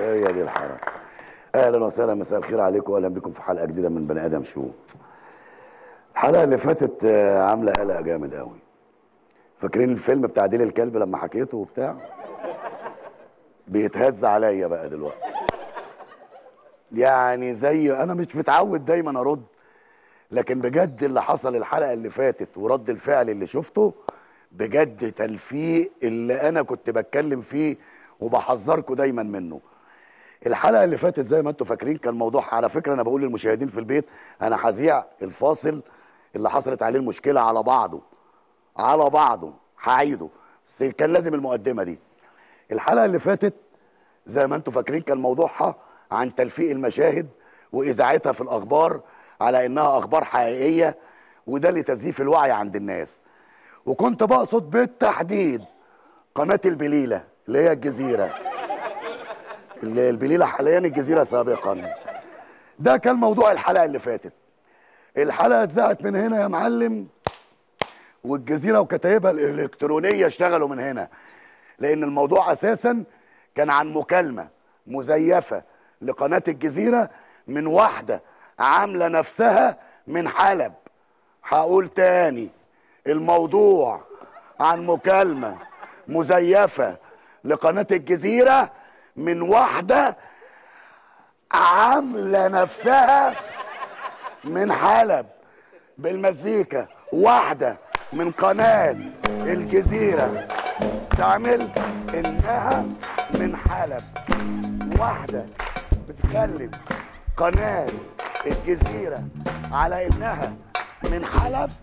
هي دي الحرام اهلا وسهلا مساء الخير عليكم واهلا بكم في حلقه جديده من بني ادم شو الحلقه اللي فاتت آه، عامله قلق جامد قوي فاكرين الفيلم بتاع ديل الكلب لما حكيته وبتاع بيتهز عليا بقى دلوقتي يعني زي انا مش متعود دايما ارد لكن بجد اللي حصل الحلقه اللي فاتت ورد الفعل اللي شفته بجد تلفيق اللي انا كنت بتكلم فيه وبحذركم دايما منه الحلقه اللي فاتت زي ما انتم فاكرين كان موضوعها على فكره انا بقول للمشاهدين في البيت انا هذيع الفاصل اللي حصلت عليه المشكله على بعضه على بعضه هعيده بس كان لازم المقدمه دي الحلقه اللي فاتت زي ما انتم فاكرين كان موضوعها عن تلفيق المشاهد واذاعتها في الاخبار على انها اخبار حقيقيه وده لتزييف الوعي عند الناس وكنت بقصد بالتحديد قناه البليله اللي هي الجزيره اللي البليله حاليا الجزيره سابقا ده كان موضوع الحلقه اللي فاتت الحلقه اتذاعت من هنا يا معلم والجزيره وكتايبها الالكترونيه اشتغلوا من هنا لان الموضوع اساسا كان عن مكالمه مزيفه لقناه الجزيره من واحده عامله نفسها من حلب هقول تاني الموضوع عن مكالمه مزيفه لقناه الجزيره من واحده عامله نفسها من حلب بالمزيكا واحده من قناه الجزيره تعمل انها من حلب واحده بتكلم قناه الجزيره على انها من حلب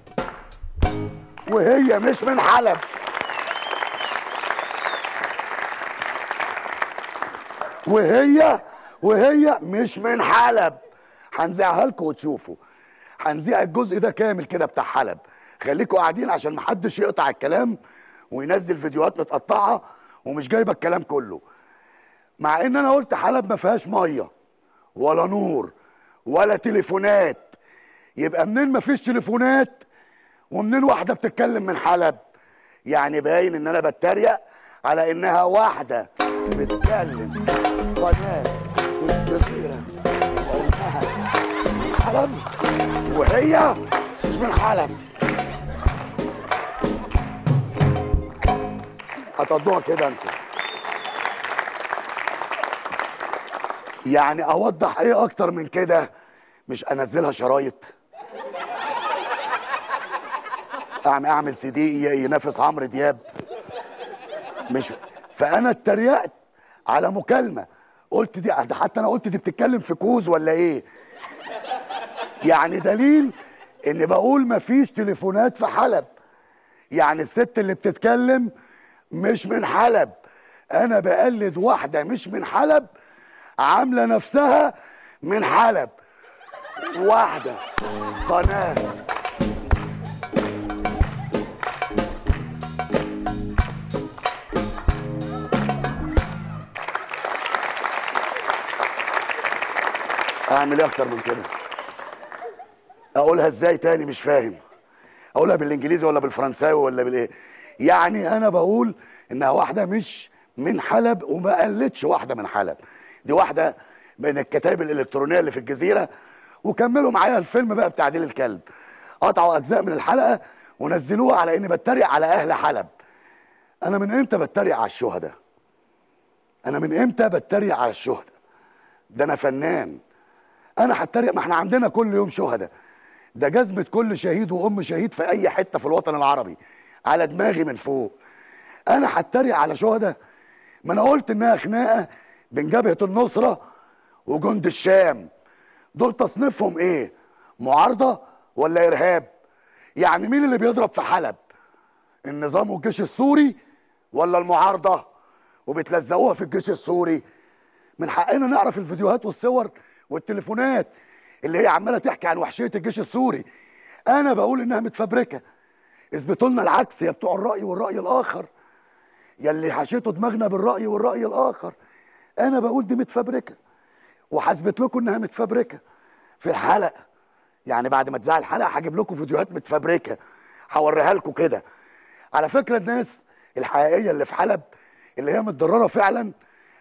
وهي مش من حلب وهي وهي مش من حلب هنذيعها لكم وتشوفوا هنذيع الجزء ده كامل كده بتاع حلب خليكم قاعدين عشان محدش يقطع الكلام وينزل فيديوهات متقطعه ومش جايبه الكلام كله مع ان انا قلت حلب ما فيهاش ميه ولا نور ولا تليفونات يبقى منين ما فيش تليفونات ومنين واحده بتتكلم من حلب يعني باين ان انا بتريق على انها واحده بتتكلم قناه الجزيره وانها من حلب وهي مش من حلب هتقضوها كده انتوا يعني اوضح ايه اكتر من كده مش انزلها شرايط اعمل اعمل سي دي ينافس عمرو دياب مش فانا اتريقت على مكالمه قلت دي ده حتى انا قلت دي بتتكلم في كوز ولا ايه يعني دليل ان بقول مفيش تليفونات في حلب يعني الست اللي بتتكلم مش من حلب انا بقلد واحده مش من حلب عامله نفسها من حلب واحده قناه اعمل ايه اكتر من كده اقولها ازاي تاني مش فاهم اقولها بالانجليزي ولا بالفرنساوي ولا بالايه يعني انا بقول انها واحده مش من حلب وما قلتش واحده من حلب دي واحده من الكتائب الالكترونيه اللي في الجزيره وكملوا معايا الفيلم بقى بتاع ديل الكلب قطعوا اجزاء من الحلقه ونزلوها على اني بتريق على اهل حلب انا من امتى بتريق على الشهداء انا من امتى بتريق على الشهداء ده انا فنان انا هتريق ما احنا عندنا كل يوم شهداء ده جزمة كل شهيد وام شهيد في اي حتة في الوطن العربي على دماغي من فوق انا هتريق على شهداء ما انا قلت انها خناقة بين جبهة النصرة وجند الشام دول تصنيفهم ايه معارضة ولا ارهاب يعني مين اللي بيضرب في حلب النظام والجيش السوري ولا المعارضة وبتلزقوها في الجيش السوري من حقنا نعرف الفيديوهات والصور والتليفونات اللي هي عماله تحكي عن وحشيه الجيش السوري انا بقول انها متفبركه اثبتوا لنا العكس يا بتوع الراي والراي الاخر يا اللي حشيتوا دماغنا بالراي والراي الاخر انا بقول دي متفبركه وهثبت لكم انها متفبركه في الحلقه يعني بعد ما تذاع الحلقه هجيب لكم فيديوهات متفبركه هوريها لكم كده على فكره الناس الحقيقيه اللي في حلب اللي هي متضرره فعلا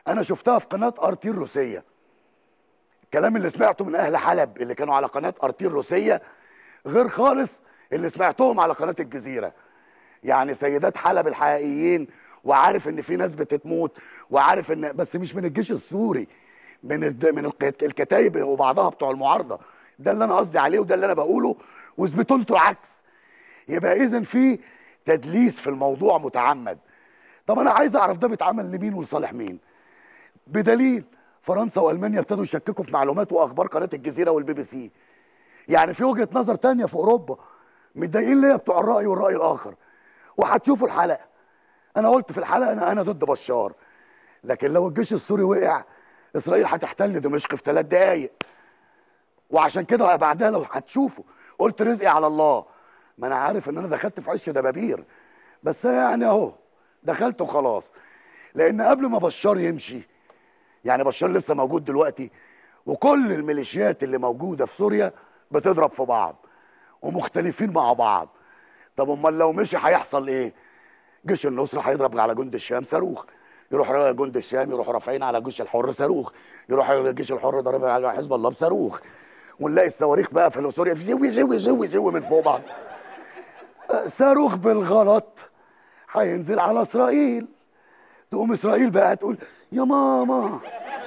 انا شفتها في قناه ارتي الروسيه الكلام اللي سمعته من اهل حلب اللي كانوا على قناه ارتي الروسيه غير خالص اللي سمعتهم على قناه الجزيره يعني سيدات حلب الحقيقيين وعارف ان في ناس بتتموت وعارف ان بس مش من الجيش السوري من الد... من الق- الكتايب وبعضها بتوع المعارضه ده اللي انا قصدي عليه وده اللي انا بقوله واثبتوا انتوا العكس يبقى اذا في تدليس في الموضوع متعمد طب انا عايز اعرف ده بيتعمل لمين ولصالح مين بدليل فرنسا والمانيا ابتدوا يشككوا في معلومات واخبار قناه الجزيره والبي بي سي يعني في وجهه نظر تانية في اوروبا متضايقين ليا بتوع الراي والراي الاخر وهتشوفوا الحلقه انا قلت في الحلقه انا انا ضد بشار لكن لو الجيش السوري وقع اسرائيل هتحتل دمشق في ثلاث دقايق وعشان كده بعدها لو هتشوفوا قلت رزقي على الله ما انا عارف ان انا دخلت في عش دبابير بس يعني اهو دخلت وخلاص لان قبل ما بشار يمشي يعني بشار لسه موجود دلوقتي وكل الميليشيات اللي موجوده في سوريا بتضرب في بعض ومختلفين مع بعض طب امال لو مشي هيحصل ايه جيش النصره هيضرب على جند الشام صاروخ يروح جند الشام يروحوا رافعين على الجيش الحر صاروخ يروح الجيش الحر ضارب على حزب الله بصاروخ ونلاقي الصواريخ بقى في سوريا زوي زوي زوي زوي من فوق بعض أه، صاروخ بالغلط هينزل على اسرائيل تقوم اسرائيل بقى تقول يا ماما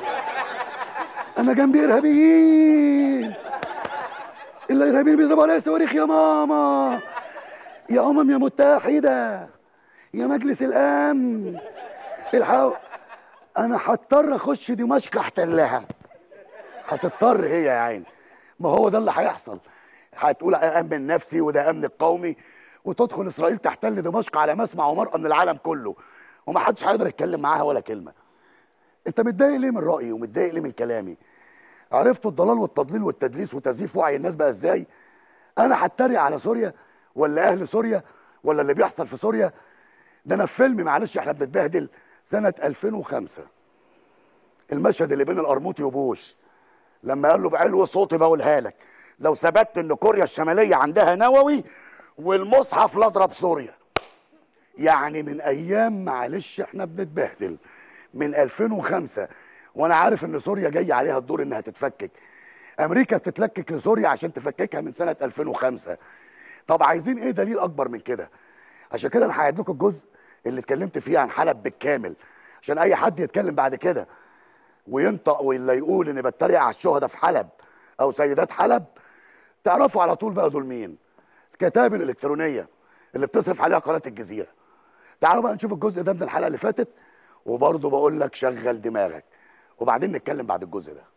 انا جنبي ارهابيين الارهابيين بيضربوا عليا صواريخ يا ماما يا امم يا متحده يا مجلس الامن الحقوا انا هضطر اخش دمشق احتلها هتضطر هي يا عيني ما هو ده اللي هيحصل هتقول امن نفسي وده امن القومي وتدخل اسرائيل تحتل دمشق على مسمع ومرأى من العالم كله ومحدش هيقدر يتكلم معاها ولا كلمه انت متضايق ليه من رايي ومتضايق ليه من كلامي عرفتوا الضلال والتضليل والتدليس وتزييف وعي الناس بقى ازاي انا هتريق على سوريا ولا اهل سوريا ولا اللي بيحصل في سوريا ده انا في فيلم معلش احنا بنتبهدل سنه 2005 المشهد اللي بين القرموطي وبوش لما قال له بعلو صوتي بقولها لك لو ثبت ان كوريا الشماليه عندها نووي والمصحف لا اضرب سوريا يعني من ايام معلش احنا بنتبهدل من 2005 وانا عارف ان سوريا جاي عليها الدور انها تتفكك امريكا بتتلكك لسوريا عشان تفككها من سنه 2005 طب عايزين ايه دليل اكبر من كده عشان كده انا هعيد لكم الجزء اللي اتكلمت فيه عن حلب بالكامل عشان اي حد يتكلم بعد كده وينطق ولا يقول اني بتريق على الشهداء في حلب او سيدات حلب تعرفوا على طول بقى دول مين الكتاب الالكترونيه اللي بتصرف عليها قناه الجزيره تعالوا بقى نشوف الجزء ده من الحلقه اللي فاتت وبرضه بقول لك شغل دماغك وبعدين نتكلم بعد الجزء ده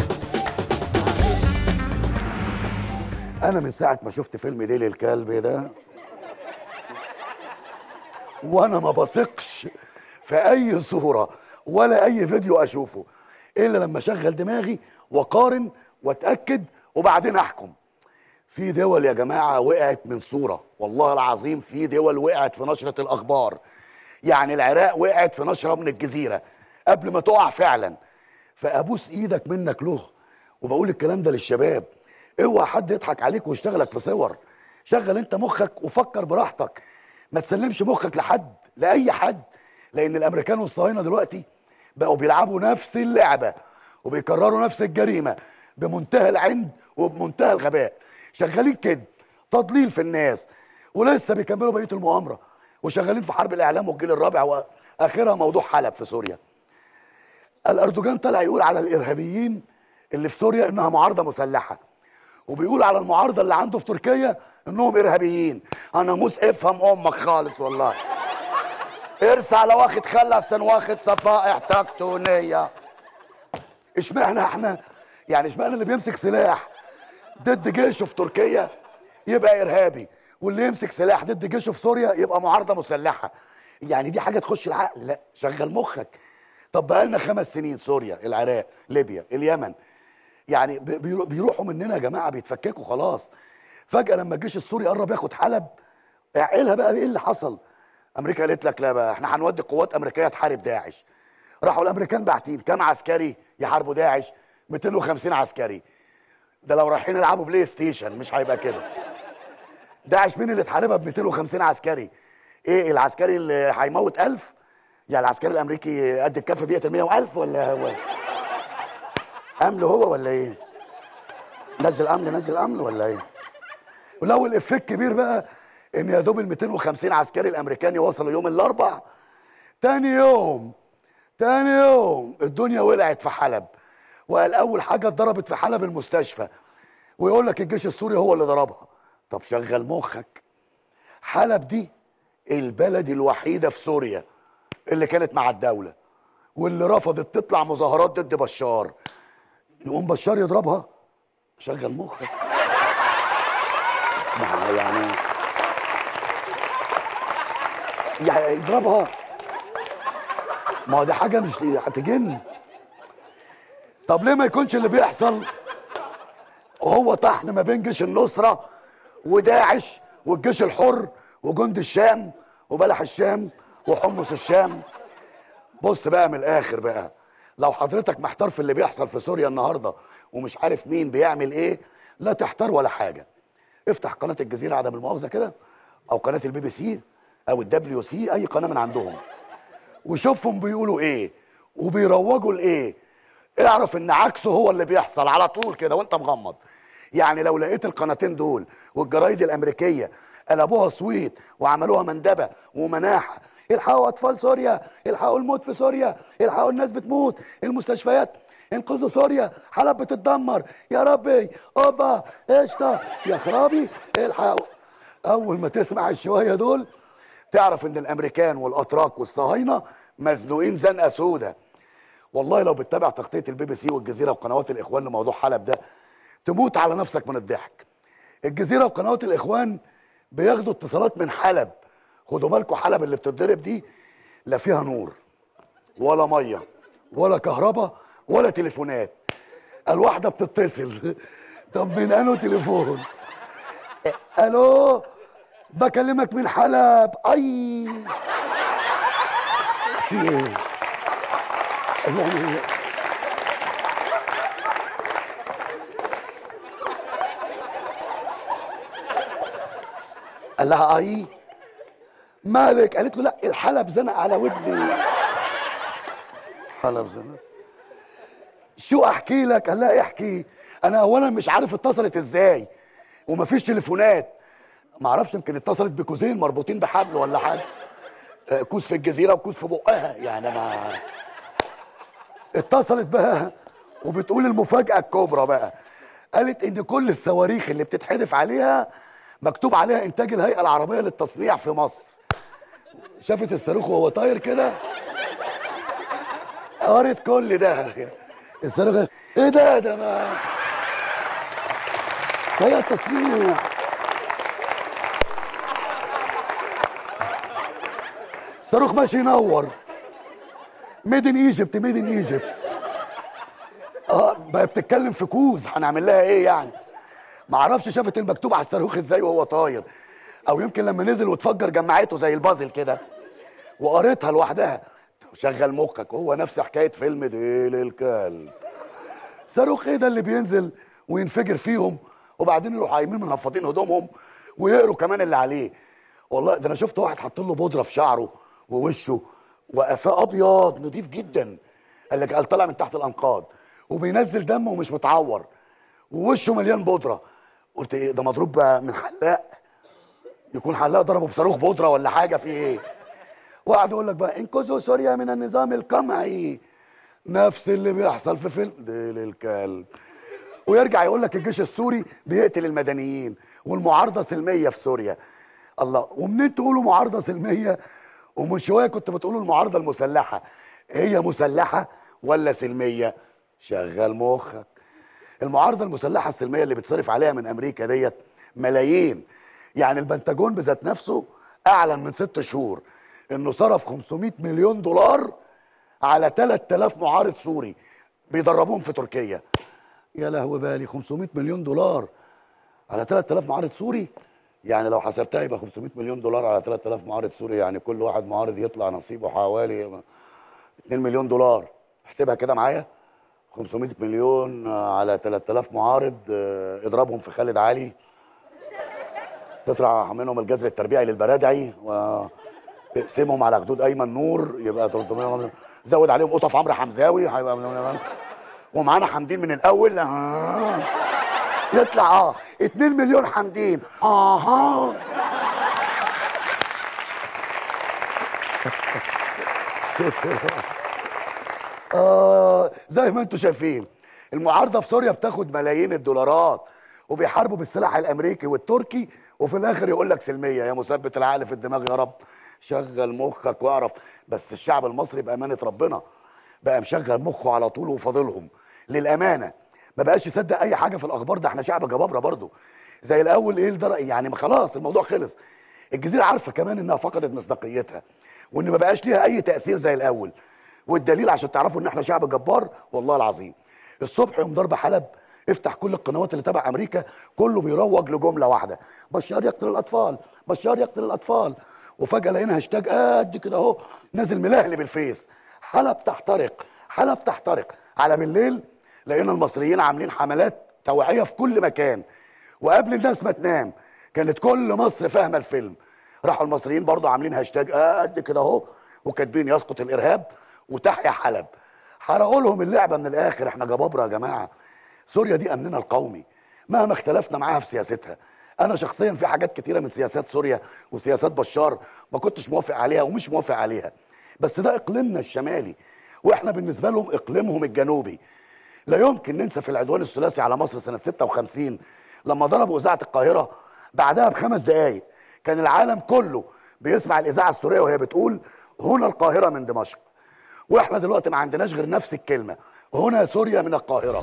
انا من ساعه ما شفت فيلم ديل الكلب ده وانا ما بثقش في اي صوره ولا اي فيديو اشوفه الا لما اشغل دماغي واقارن واتاكد وبعدين احكم في دول يا جماعه وقعت من صوره والله العظيم في دول وقعت في نشره الاخبار يعني العراق وقعت في نشره من الجزيره قبل ما تقع فعلا فابوس ايدك منك له وبقول الكلام ده للشباب اوعى حد يضحك عليك ويشتغلك في صور شغل انت مخك وفكر براحتك ما تسلمش مخك لحد لاي حد لان الامريكان والصهاينه دلوقتي بقوا بيلعبوا نفس اللعبه وبيكرروا نفس الجريمه بمنتهى العند وبمنتهى الغباء شغالين كده تضليل في الناس ولسه بيكملوا بقيه المؤامره وشغالين في حرب الاعلام والجيل الرابع واخرها موضوع حلب في سوريا الاردوغان طلع يقول على الارهابيين اللي في سوريا انها معارضه مسلحه وبيقول على المعارضه اللي عنده في تركيا انهم ارهابيين انا موس افهم امك خالص والله ارسى على واخد خلص واخد صفائح تكتونيه اشمعنى احنا يعني اشمعنى اللي بيمسك سلاح ضد جيشه في تركيا يبقى ارهابي واللي يمسك سلاح ضد جيشه في سوريا يبقى معارضه مسلحه يعني دي حاجه تخش العقل لا شغل مخك طب بقالنا خمس سنين سوريا العراق ليبيا اليمن يعني بي- بيرو- بيروحوا مننا يا جماعه بيتفككوا خلاص فجاه لما الجيش السوري قرب ياخد حلب اعقلها بقى ايه اللي حصل امريكا قالت لك لا بقى احنا هنودي قوات امريكيه تحارب داعش راحوا الامريكان باعتين كام عسكري يحاربوا داعش 250 عسكري ده لو رايحين يلعبوا بلاي ستيشن مش هيبقى كده داعش مين اللي تحاربها ب 250 عسكري ايه العسكري اللي هيموت 1000 يعني العسكري الامريكي قد الكف بيقتل 100000 ولا هو امل هو ولا ايه نزل امل نزل امل ولا ايه ولو الافيه الكبير بقى ان يا دوب ال 250 عسكري الامريكاني وصلوا يوم الاربع تاني يوم تاني يوم الدنيا ولعت في حلب وقال اول حاجه اتضربت في حلب المستشفى ويقول لك الجيش السوري هو اللي ضربها طب شغل مخك حلب دي البلد الوحيده في سوريا اللي كانت مع الدوله واللي رفضت تطلع مظاهرات ضد بشار يقوم بشار يضربها شغل مخك ما يعني يعني يضربها ما هو دي حاجه مش هتجن طب ليه ما يكونش اللي بيحصل هو طحن ما بين جيش النصره وداعش والجيش الحر وجند الشام وبلح الشام وحمص الشام بص بقى من الاخر بقى لو حضرتك محتار في اللي بيحصل في سوريا النهارده ومش عارف مين بيعمل ايه لا تحتار ولا حاجه افتح قناه الجزيره عدم المؤاخذه كده او قناه البي بي سي او الدبليو سي اي قناه من عندهم وشوفهم بيقولوا ايه وبيروجوا لايه اعرف ان عكسه هو اللي بيحصل على طول كده وانت مغمض يعني لو لقيت القناتين دول والجرايد الامريكيه قلبوها صويت وعملوها مندبه ومناحه الحقوا اطفال سوريا الحقوا الموت في سوريا الحقوا الناس بتموت المستشفيات انقذوا سوريا حلب بتتدمر يا ربي اوبا قشطه يا خرابي الحقوا اول ما تسمع الشويه دول تعرف ان الامريكان والاتراك والصهاينه مزنوقين زنقه سودة والله لو بتتابع تغطيه البي بي سي والجزيره وقنوات الاخوان لموضوع حلب ده تموت على نفسك من الضحك الجزيره وقنوات الاخوان بياخدوا اتصالات من حلب خدوا بالكم حلب اللي بتتضرب دي لا فيها نور ولا ميه ولا كهرباء ولا تليفونات الواحده بتتصل طب من انه تليفون الو بكلمك من حلب اي في ايه يعني قال لها اي مالك قالت له لا الحلب زنق على ودني حلب زنق شو احكي لك قال لها احكي انا اولا مش عارف اتصلت ازاي ومفيش تليفونات ما اعرفش يمكن اتصلت بكوزين مربوطين بحبل ولا حاجه آه، كوز في الجزيره وكوز في بقها يعني ما اتصلت بقى وبتقول المفاجاه الكبرى بقى قالت ان كل الصواريخ اللي بتتحدف عليها مكتوب عليها انتاج الهيئه العربيه للتصنيع في مصر شافت الصاروخ وهو طاير كده قريت كل ده الصاروخ ايه ده ده ما هيئه تصنيع الصاروخ ماشي ينور ميد ان ايجيبت ميد ان ايجيبت اه بقى بتتكلم في كوز هنعمل لها ايه يعني ما اعرفش شافت المكتوب على الصاروخ ازاي وهو طاير او يمكن لما نزل واتفجر جمعته زي البازل كده وقريتها لوحدها شغل مخك هو نفس حكايه فيلم ديل الكلب صاروخ ايه ده اللي بينزل وينفجر فيهم وبعدين يروحوا قايمين منفضين هدومهم ويقروا كمان اللي عليه والله ده انا شفت واحد حاط له بودره في شعره ووشه وقفاه ابيض نضيف جدا قال لك قال طالع من تحت الانقاض وبينزل دم ومش متعور ووشه مليان بودره قلت ايه ده مضروب بقى من حلاق يكون حلاق ضربه بصاروخ بودره ولا حاجه في ايه وقعد يقول لك بقى انقذوا سوريا من النظام القمعي نفس اللي بيحصل في فيلم ديل الكلب ويرجع يقول لك الجيش السوري بيقتل المدنيين والمعارضه سلميه في سوريا الله ومنين تقولوا معارضه سلميه ومن شويه كنت بتقولوا المعارضه المسلحه هي مسلحه ولا سلميه شغل مخك المعارضه المسلحه السلميه اللي بتصرف عليها من امريكا ديت ملايين يعني البنتاجون بذات نفسه اعلن من ست شهور انه صرف 500 مليون دولار على 3000 معارض سوري بيدربوهم في تركيا يا لهوي بالي 500 مليون دولار على 3000 معارض سوري يعني لو حسبتها يبقى 500 مليون دولار على 3000 معارض سوري يعني كل واحد معارض يطلع نصيبه حوالي 2 مليون دولار احسبها كده معايا 500 مليون على 3000 معارض اه، اضربهم في خالد علي تطلع منهم الجذر التربيعي للبرادعي و اقسمهم على خدود ايمن نور يبقى 300 زود عليهم قطف عمرو حمزاوي هيبقى ومعانا حمدين من الاول آه. يطلع اه 2 مليون حمدين اها آه زي ما انتم شايفين المعارضه في سوريا بتاخد ملايين الدولارات وبيحاربوا بالسلاح الامريكي والتركي وفي الاخر يقول لك سلميه يا مثبت العقل في الدماغ يا رب شغل مخك واعرف بس الشعب المصري بامانه ربنا بقى مشغل مخه على طول وفاضلهم للامانه ما بقاش يصدق اي حاجه في الاخبار ده احنا شعب جبابره برضه زي الاول ايه الدر... يعني ما خلاص الموضوع خلص الجزيره عارفه كمان انها فقدت مصداقيتها وان ما بقاش ليها اي تاثير زي الاول والدليل عشان تعرفوا ان احنا شعب جبار والله العظيم الصبح يوم ضرب حلب افتح كل القنوات اللي تبع امريكا كله بيروج لجمله واحده بشار يقتل الاطفال بشار يقتل الاطفال وفجاه لقينا هاشتاج قد كده اهو نازل ملهلب الفيس حلب تحترق حلب تحترق على بالليل لقينا المصريين عاملين حملات توعيه في كل مكان وقبل الناس ما تنام كانت كل مصر فاهمه الفيلم راحوا المصريين برضو عاملين هاشتاج قد كده اهو وكاتبين يسقط الارهاب وتحيا حلب حرقوا لهم اللعبه من الاخر احنا جبابره يا جماعه سوريا دي امننا القومي مهما اختلفنا معاها في سياستها انا شخصيا في حاجات كتيره من سياسات سوريا وسياسات بشار ما كنتش موافق عليها ومش موافق عليها بس ده اقليمنا الشمالي واحنا بالنسبه لهم اقليمهم الجنوبي لا يمكن ننسى في العدوان الثلاثي على مصر سنه 56 لما ضربوا اذاعه القاهره بعدها بخمس دقائق كان العالم كله بيسمع الاذاعه السوريه وهي بتقول هنا القاهره من دمشق واحنا دلوقتي ما عندناش غير نفس الكلمه هنا سوريا من القاهره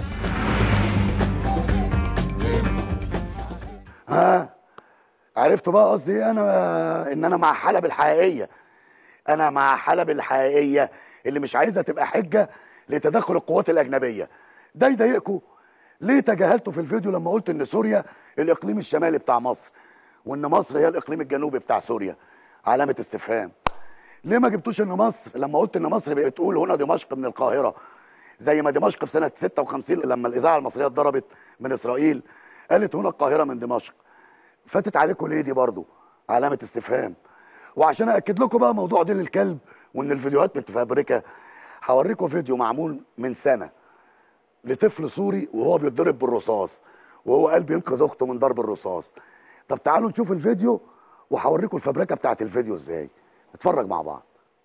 ها عرفتوا بقى قصدي ايه انا ان انا مع حلب الحقيقيه انا مع حلب الحقيقيه اللي مش عايزه تبقى حجه لتدخل القوات الاجنبيه ده يضايقكم ليه تجاهلتوا في الفيديو لما قلت ان سوريا الاقليم الشمالي بتاع مصر وان مصر هي الاقليم الجنوبي بتاع سوريا علامه استفهام ليه ما جبتوش ان مصر لما قلت ان مصر بتقول هنا دمشق من القاهره زي ما دمشق في سنه 56 لما الاذاعه المصريه اتضربت من اسرائيل قالت هنا القاهره من دمشق فاتت عليكم ليه دي برضو علامه استفهام وعشان اكد لكم بقى موضوع ديل الكلب وان الفيديوهات متفبركه هوريكم فيديو معمول من سنه لطفل سوري وهو بيتضرب بالرصاص وهو قال بينقذ اخته من ضرب الرصاص طب تعالوا نشوف الفيديو وهوريكم الفبركه بتاعت الفيديو ازاي نتفرج مع بعض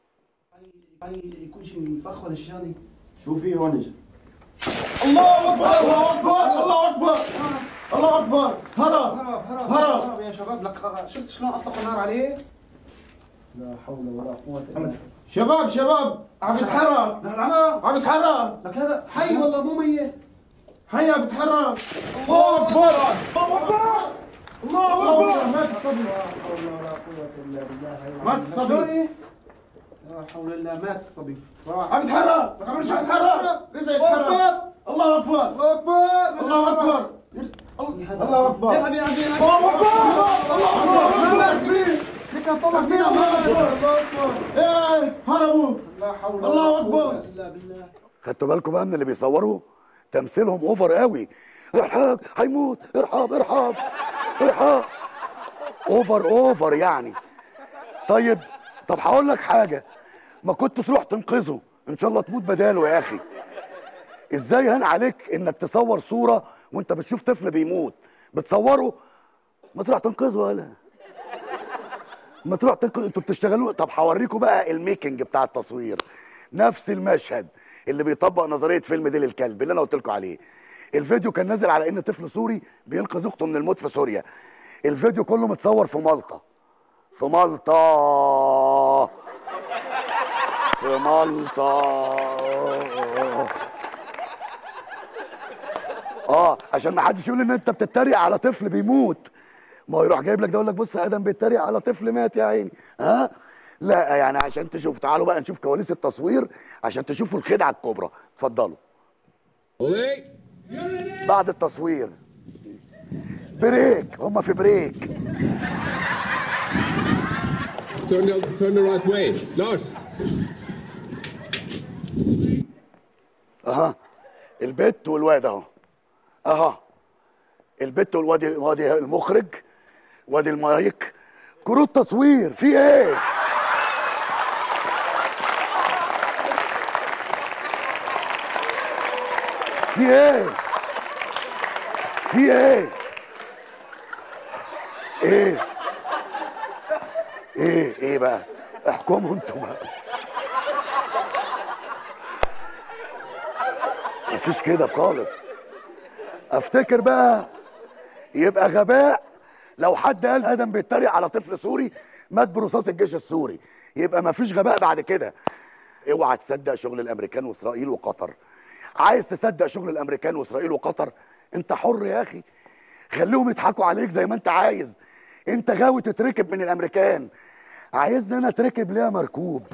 يكون شيء من الفخ ولا شيء ثاني شوفي هون اجى الله اكبر الله اكبر الله اكبر الله اكبر هرب هرب هرب هرب. هرب يا شباب لك شفت شلون اطلقوا النار عليه؟ لا حول ولا قوة الا بالله شباب شباب عم يتحرك لا العمى عم يتحرك لك هذا حي والله مو ميت هيا بتحرك الله اكبر الله اكبر الله اكبر مات الصبي لا حول ولا قوة الا بالله مات الصبي. شلون إيه؟ لا حول الله مات الصبي راح عم يتحرك لك عم يرجع يتحرك لسه يتحرك الله اكبر الله اكبر الله اكبر الله اكبر يلعب يلعب يلعب الله اكبر الله ما اكبر مات لك طلع فينا الله ما اكبر الله اكبر ايه هربوا لا حول ولا الله قوة أكبر. الا بالله خدتوا بالكم بقى من اللي بيصوروا تمثيلهم اوفر قوي ارحاب هيموت ارحاب ارحاب ارحاب اوفر اوفر يعني طيب طب هقول لك حاجه ما كنت تروح تنقذه ان شاء الله تموت بداله يا اخي ازاي هان عليك انك تصور صوره وانت بتشوف طفل بيموت بتصوره ما تروح تنقذه ولا ما تروح تنقذ انتوا بتشتغلوا طب هوريكم بقى الميكنج بتاع التصوير نفس المشهد اللي بيطبق نظريه فيلم ديل الكلب اللي انا قلت لكم عليه الفيديو كان نازل على ان طفل سوري بينقذ اخته من الموت في سوريا الفيديو كله متصور في مالطا في مالطا في مالطا اه عشان ما حدش يقول ان انت بتتريق على طفل بيموت ما هو يروح جايب لك ده يقول لك بص ادم بيتريق على طفل مات يا عيني ها لا يعني عشان تشوف تعالوا بقى نشوف كواليس التصوير عشان تشوفوا الخدعه الكبرى اتفضلوا بعد التصوير بريك هم في بريك Turn the, turn the right way. Lars. اها البت والواد اهو اها البت والواد وادي المخرج وادي المايك كروت تصوير في ايه في ايه في ايه ايه ايه ايه بقى احكموا انتوا بقى مفيش كده خالص افتكر بقى يبقى غباء لو حد قال ادم بيتريق على طفل سوري مات برصاص الجيش السوري يبقى مفيش غباء بعد كده اوعى تصدق شغل الامريكان واسرائيل وقطر عايز تصدق شغل الامريكان واسرائيل وقطر انت حر يا اخي خليهم يضحكوا عليك زي ما انت عايز انت غاوي تتركب من الامريكان عايزني انا اتركب ليه مركوب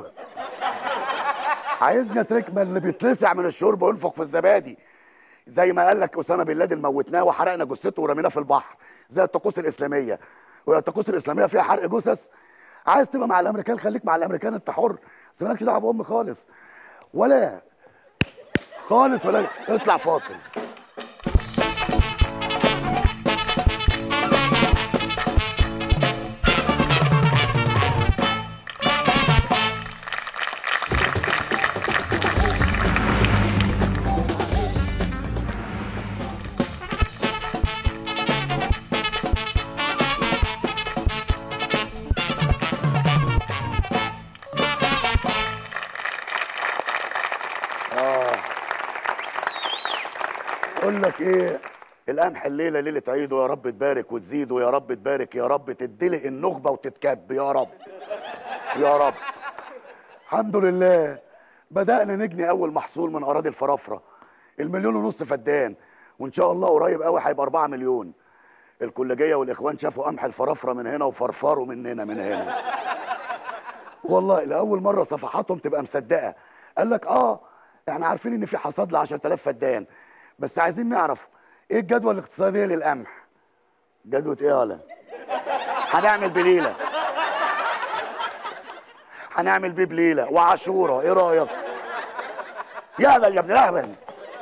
عايزني اتركب ما اللي بيتلسع من الشرب وينفخ في الزبادي زي ما قال لك اسامه بن لادن موتناه وحرقنا جثته ورميناه في البحر زي الطقوس الاسلاميه وهي الطقوس الاسلاميه فيها حرق جثث عايز تبقى مع الامريكان خليك مع الامريكان انت حر بس مالكش دعوه بام خالص ولا خالص ولا اطلع فاصل اقول لك ايه القمح الليله ليله عيد ويا رب تبارك وتزيد ويا رب تبارك يا رب تدلق النخبه وتتكب يا رب يا رب الحمد لله بدانا نجني اول محصول من اراضي الفرافره المليون ونص فدان وان شاء الله قريب قوي هيبقى 4 مليون الكلجيه والاخوان شافوا قمح الفرافره من هنا وفرفروا مننا من هنا والله لاول مره صفحاتهم تبقى مصدقه قال لك اه احنا عارفين ان في حصاد ل 10000 فدان بس عايزين نعرف ايه الجدوى الاقتصاديه للقمح جدوى ايه يالا هنعمل بليله هنعمل بيه بليله وعاشوره ايه رايك يالا يا ابن الاهبل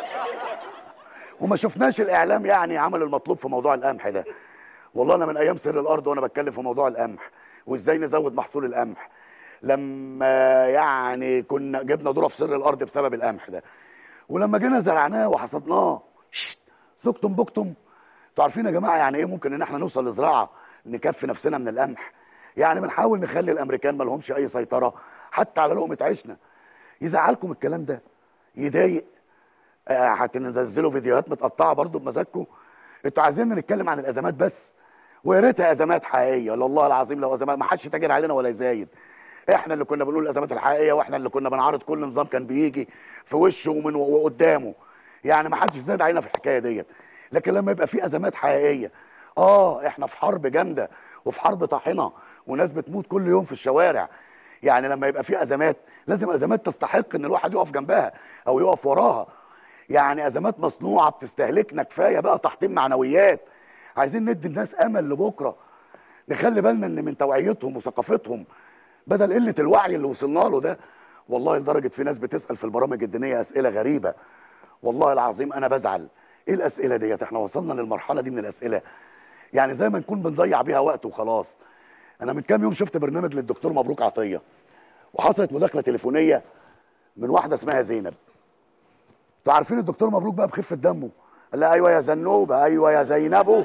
وما شفناش الاعلام يعني عمل المطلوب في موضوع القمح ده والله انا من ايام سر الارض وانا بتكلم في موضوع القمح وازاي نزود محصول القمح لما يعني كنا جبنا ذره في سر الارض بسبب القمح ده ولما جينا زرعناه وحصدناه شت، سكتم بكتم انتوا عارفين يا جماعه يعني ايه ممكن ان احنا نوصل لزراعه نكفي نفسنا من القمح يعني بنحاول نخلي الامريكان ما لهمش اي سيطره حتى على لقمه عيشنا يزعلكم الكلام ده يضايق آه، هتنزلوا فيديوهات متقطعه برضو بمزاجكم انتوا عايزيننا نتكلم عن الازمات بس ويا ريتها ازمات حقيقيه والله العظيم لو ازمات ما حدش يتاجر علينا ولا يزايد احنا اللي كنا بنقول الازمات الحقيقيه واحنا اللي كنا بنعرض كل نظام كان بيجي في وشه ومن وقدامه يعني ما حدش زاد علينا في الحكايه ديت لكن لما يبقى في ازمات حقيقيه اه احنا في حرب جامده وفي حرب طاحنه وناس بتموت كل يوم في الشوارع يعني لما يبقى في ازمات لازم ازمات تستحق ان الواحد يقف جنبها او يقف وراها يعني ازمات مصنوعه بتستهلكنا كفايه بقى تحطيم معنويات عايزين ندي الناس امل لبكره نخلي بالنا ان من توعيتهم وثقافتهم بدل قله الوعي اللي وصلنا له ده والله لدرجه في ناس بتسال في البرامج الدينيه اسئله غريبه والله العظيم انا بزعل ايه الاسئله ديت احنا وصلنا للمرحله دي من الاسئله يعني زي ما نكون بنضيع بيها وقت وخلاص انا من كام يوم شفت برنامج للدكتور مبروك عطيه وحصلت مداخله تليفونيه من واحده اسمها زينب انتوا عارفين الدكتور مبروك بقى بخفه دمه قال لها ايوه يا زنوبه ايوه يا زينبو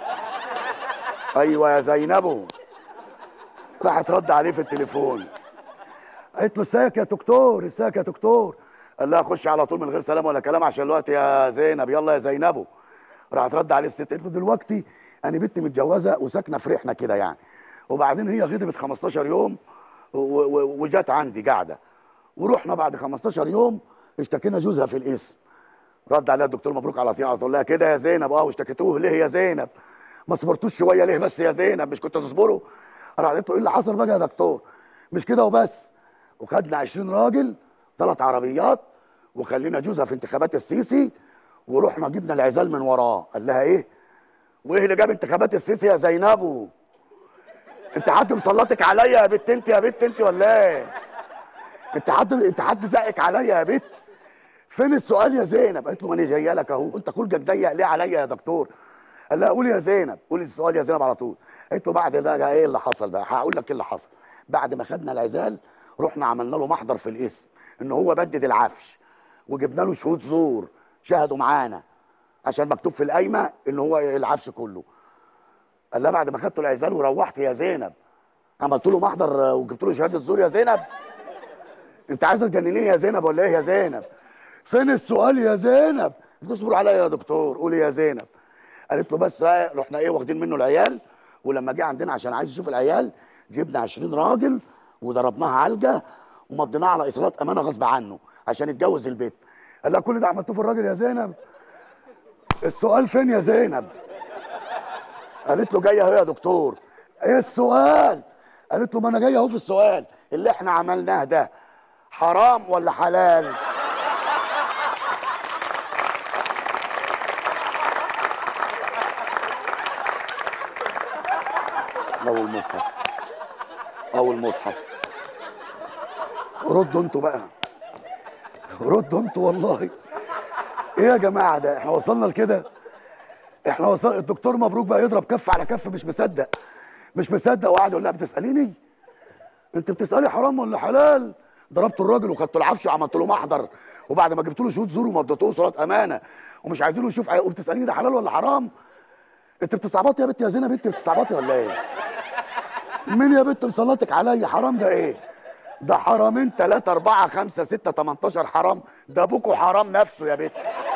ايوه يا زينبو راحت رد عليه في التليفون قالت له ازيك يا دكتور ازيك يا دكتور قال لها خش على طول من غير سلام ولا كلام عشان الوقت يا زينب يلا يا زينبو راحت رد عليه الست قالت له دلوقتي انا بنتي متجوزه وساكنه في ريحنا كده يعني وبعدين هي غضبت 15 يوم و- و- وجت عندي قاعده ورحنا بعد 15 يوم اشتكينا جوزها في الاسم رد عليها الدكتور مبروك على طول تقول لها كده يا زينب اه واشتكيتوه ليه يا زينب ما صبرتوش شويه ليه بس يا زينب مش كنتوا تصبروا راح قالت له ايه اللي حصل بقى يا دكتور مش كده وبس وخدنا 20 راجل ثلاث عربيات وخلينا جوزها في انتخابات السيسي ورحنا جبنا العزال من وراه قال لها ايه وايه اللي جاب انتخابات السيسي يا زينبو انت حد مسلطك عليا يا بت انت يا بت انت ولا ايه انت حد انت حد زقك عليا يا بت فين السؤال يا زينب قالت له ما انا جايه لك اهو انت خلقك ضيق ليه عليا يا دكتور قال لها قولي يا زينب قولي السؤال يا زينب على طول قالت له بعد بقى ايه اللي حصل بقى هقول لك ايه اللي حصل بعد ما خدنا العزال رحنا عملنا له محضر في الاسم ان هو بدد العفش وجبنا له شهود زور شهدوا معانا عشان مكتوب في القايمه ان هو العفش كله قال لها بعد ما خدتوا العزال وروحت يا زينب عملت له محضر آه، وجبت له شهاده زور يا زينب انت عايزه تجننيني يا زينب ولا ايه يا زينب فين السؤال يا زينب تصبر عليا يا دكتور قولي يا زينب قالت له بس بقى رحنا ايه واخدين منه العيال ولما جه عندنا عشان عايز يشوف العيال جبنا 20 راجل وضربناها علقه ومضيناها على اصرارات امانه غصب عنه عشان يتجوز البيت قال لها كل ده عملتوه في الراجل يا زينب السؤال فين يا زينب قالت له جايه اهو يا دكتور ايه السؤال قالت له ما انا جايه اهو في السؤال اللي احنا عملناه ده حرام ولا حلال او المصحف او المصحف ردوا انتوا بقى ردوا انتوا والله ايه يا جماعه ده احنا وصلنا لكده احنا وصلنا الدكتور مبروك بقى يضرب كف على كف مش مصدق مش مصدق وقعد يقول لها بتساليني انت بتسالي حرام ولا حلال ضربت الراجل وخدت العفش وعملت له محضر وبعد ما جبت له شهود زور ومضيتوه صلاه امانه ومش عايزينه يشوف عي- وبتساليني ده حلال ولا حرام انت بتستعبطي يا بنت يا زينب انت بتستعبطي ولا ايه مين يا بنت مسلطك عليا حرام ده ايه ده حرامين ثلاثة أربعة خمسة ستة 18 حرام ده أبوكوا حرام نفسه يا بنت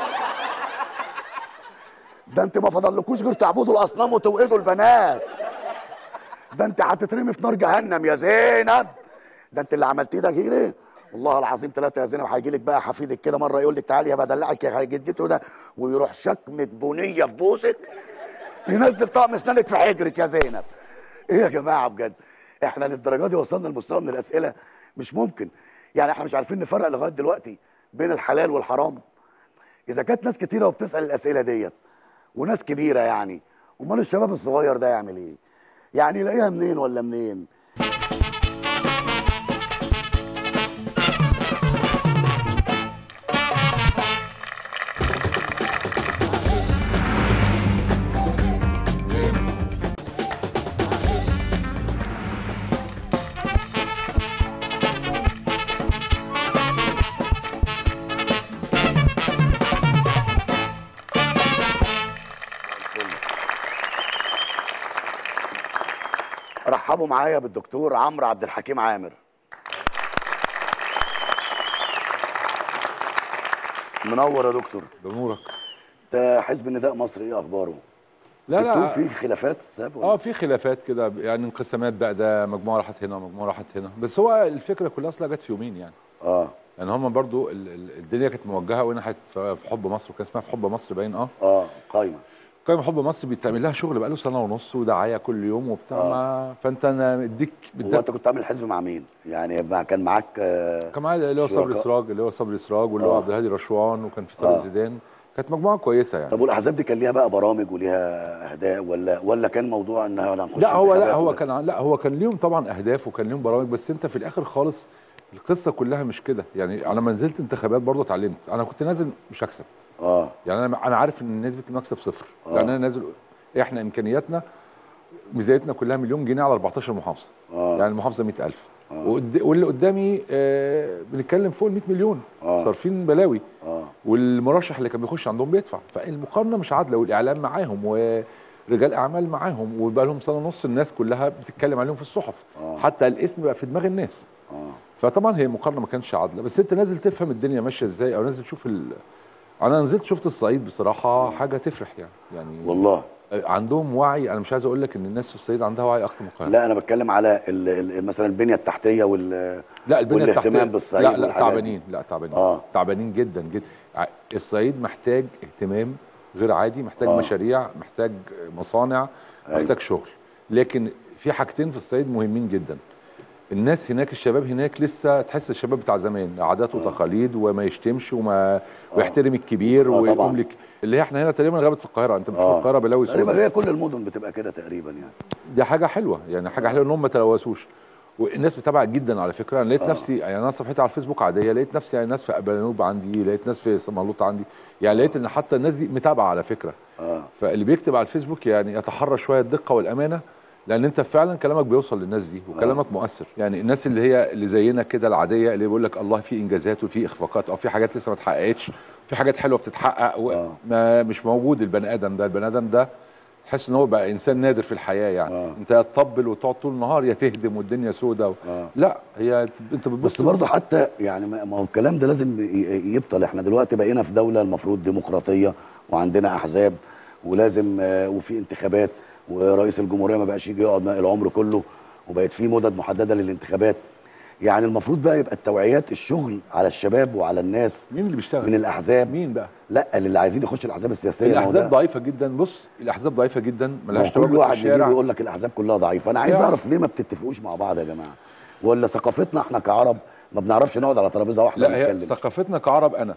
ده انت ما فضلكوش غير تعبدوا الأصنام وتوقدوا البنات ده انت هتترمي في نار جهنم يا زينب ده انت اللي عملتيه ده كده والله العظيم ثلاثة يا زينب هيجي لك بقى حفيدك كده مرة يقول لك تعالي يا بدلعك يا جدته ده ويروح شكمة بنية في بوسك ينزل طقم اسنانك في حجرك يا زينب ايه يا جماعه بجد احنا للدرجه دي وصلنا لمستوى من الاسئله مش ممكن يعني احنا مش عارفين نفرق لغايه دلوقتي بين الحلال والحرام اذا كانت ناس كتيره وبتسال الاسئله ديت وناس كبيره يعني امال الشباب الصغير ده يعمل ايه يعني يلاقيها منين ولا منين رحبوا معايا بالدكتور عمرو عبد الحكيم عامر منور يا دكتور بنورك ده حزب النداء مصر ايه اخباره لا، لا. سبتوه في خلافات ساب ولا؟ اه في خلافات كده يعني انقسامات بقى ده مجموعه راحت هنا ومجموعه راحت هنا بس هو الفكره كلها اصلا جت في يومين يعني اه يعني هم برضو ال- ال- الدنيا كانت موجهه وناحيه في في حب مصر وكان اسمها في حب مصر باين اه اه قايمه قائمه حب مصر بيتعمل لها شغل بقاله سنه ونص ودعايه كل يوم وبتاع آه. ما فانت انا مديك هو انت كنت عامل حزب مع مين؟ يعني مع- كان معاك آه كان معايا اللي هو صبري شركاء. سراج اللي هو صبري سراج واللي هو آه. عبد الهادي رشوان وكان في طارق آه. زيدان كانت مجموعه كويسه يعني طب والاحزاب دي كان ليها بقى برامج وليها اهداء ولا ولا كان موضوع انها ولا هنخش لا هو لا انتخابات هو ولا- كان ع- لا هو كان ليهم طبعا اهداف وكان ليهم برامج بس انت في الاخر خالص القصه كلها مش كده يعني انا لما نزلت انتخابات برضه اتعلمت انا كنت نازل مش هكسب اه يعني انا انا عارف ان نسبه المكسب صفر آه. يعني انا نازل احنا امكانياتنا ميزانيتنا كلها مليون جنيه على 14 محافظه اه يعني المحافظه 100000 وقد- واللي قدامي آه بنتكلم فوق ال 100 مليون آه. صارفين بلاوي اه والمرشح اللي كان بيخش عندهم بيدفع فالمقارنه مش عادله والاعلام معاهم ورجال اعمال معاهم وبقى لهم سنه ونص الناس كلها بتتكلم عليهم في الصحف آه. حتى الاسم بقى في دماغ الناس اه فطبعا هي مقارنه ما كانش عادله بس انت نازل تفهم الدنيا ماشيه ازاي او نازل تشوف ال... انا نزلت شفت الصعيد بصراحه حاجه تفرح يعني يعني والله عندهم وعي انا مش عايز اقول لك ان الناس في الصعيد عندها وعي اكتر من القاهره لا انا بتكلم على ال ال مثلا البنيه التحتيه وال لا البنيه والاهتمام التحتيه بالصعيد لا لا والحاجات دي. تعبانين لا تعبانين آه. تعبانين جدا جدا ع- الصعيد محتاج اهتمام غير عادي محتاج آه. مشاريع محتاج مصانع أيوة. محتاج شغل لكن في حاجتين في الصعيد مهمين جدا الناس هناك الشباب هناك لسه تحس الشباب بتاع زمان عادات وتقاليد وما يشتمش وما ويحترم الكبير آه، طبعاً. ويقوم لك اللي هي احنا هنا تقريبا غابت في القاهره انت بتشوف آه. القاهره بلاوي تقريبا سوداء هي كل المدن بتبقى كده تقريبا يعني دي حاجه حلوه يعني حاجه حلوه ان هم ما تلوثوش والناس بتابعك جدا على فكره انا لقيت آه. نفسي يعني انا صفحتي على الفيسبوك عاديه لقيت نفسي يعني ناس في ابانوب عندي لقيت ناس في سمالوط عندي يعني لقيت ان حتى الناس دي متابعه على فكره اه فاللي بيكتب على الفيسبوك يعني يتحرى شويه الدقه والامانه لان انت فعلا كلامك بيوصل للناس دي وكلامك مؤثر يعني الناس اللي هي اللي زينا كده العاديه اللي بيقول لك الله في انجازات وفي اخفاقات او في حاجات لسه ما اتحققتش في حاجات حلوه بتتحقق و... آه. ما مش موجود البني ادم ده البني ادم ده تحس ان هو بقى انسان نادر في الحياه يعني آه. انت يا تطبل وتقعد طول النهار يا تهدم والدنيا سودة و... آه. لا هي انت بتبص بس برضه حتى يعني ما ما هو الكلام ده لازم ي- يبطل احنا دلوقتي بقينا في دوله المفروض ديمقراطيه وعندنا احزاب ولازم آه، وفي انتخابات ورئيس الجمهوريه ما بقاش يجي يقعد العمر كله وبقت في مدد محدده للانتخابات يعني المفروض بقى يبقى التوعيات الشغل على الشباب وعلى الناس مين اللي بيشتغل من الاحزاب مين بقى لا اللي عايزين يخشوا الاحزاب السياسيه ما هو الاحزاب ده- ضعيفه جدا بص الاحزاب ضعيفه جدا ما ملهاش هو كل تواجد في واحد يجي الشارع يقول لك الاحزاب كلها ضعيفه انا عايز يعني. اعرف ليه ما بتتفقوش مع بعض يا جماعه ولا ثقافتنا احنا كعرب ما بنعرفش نقعد على ترابيزه واحده لا هي ونتكلم ثقافتنا كعرب انا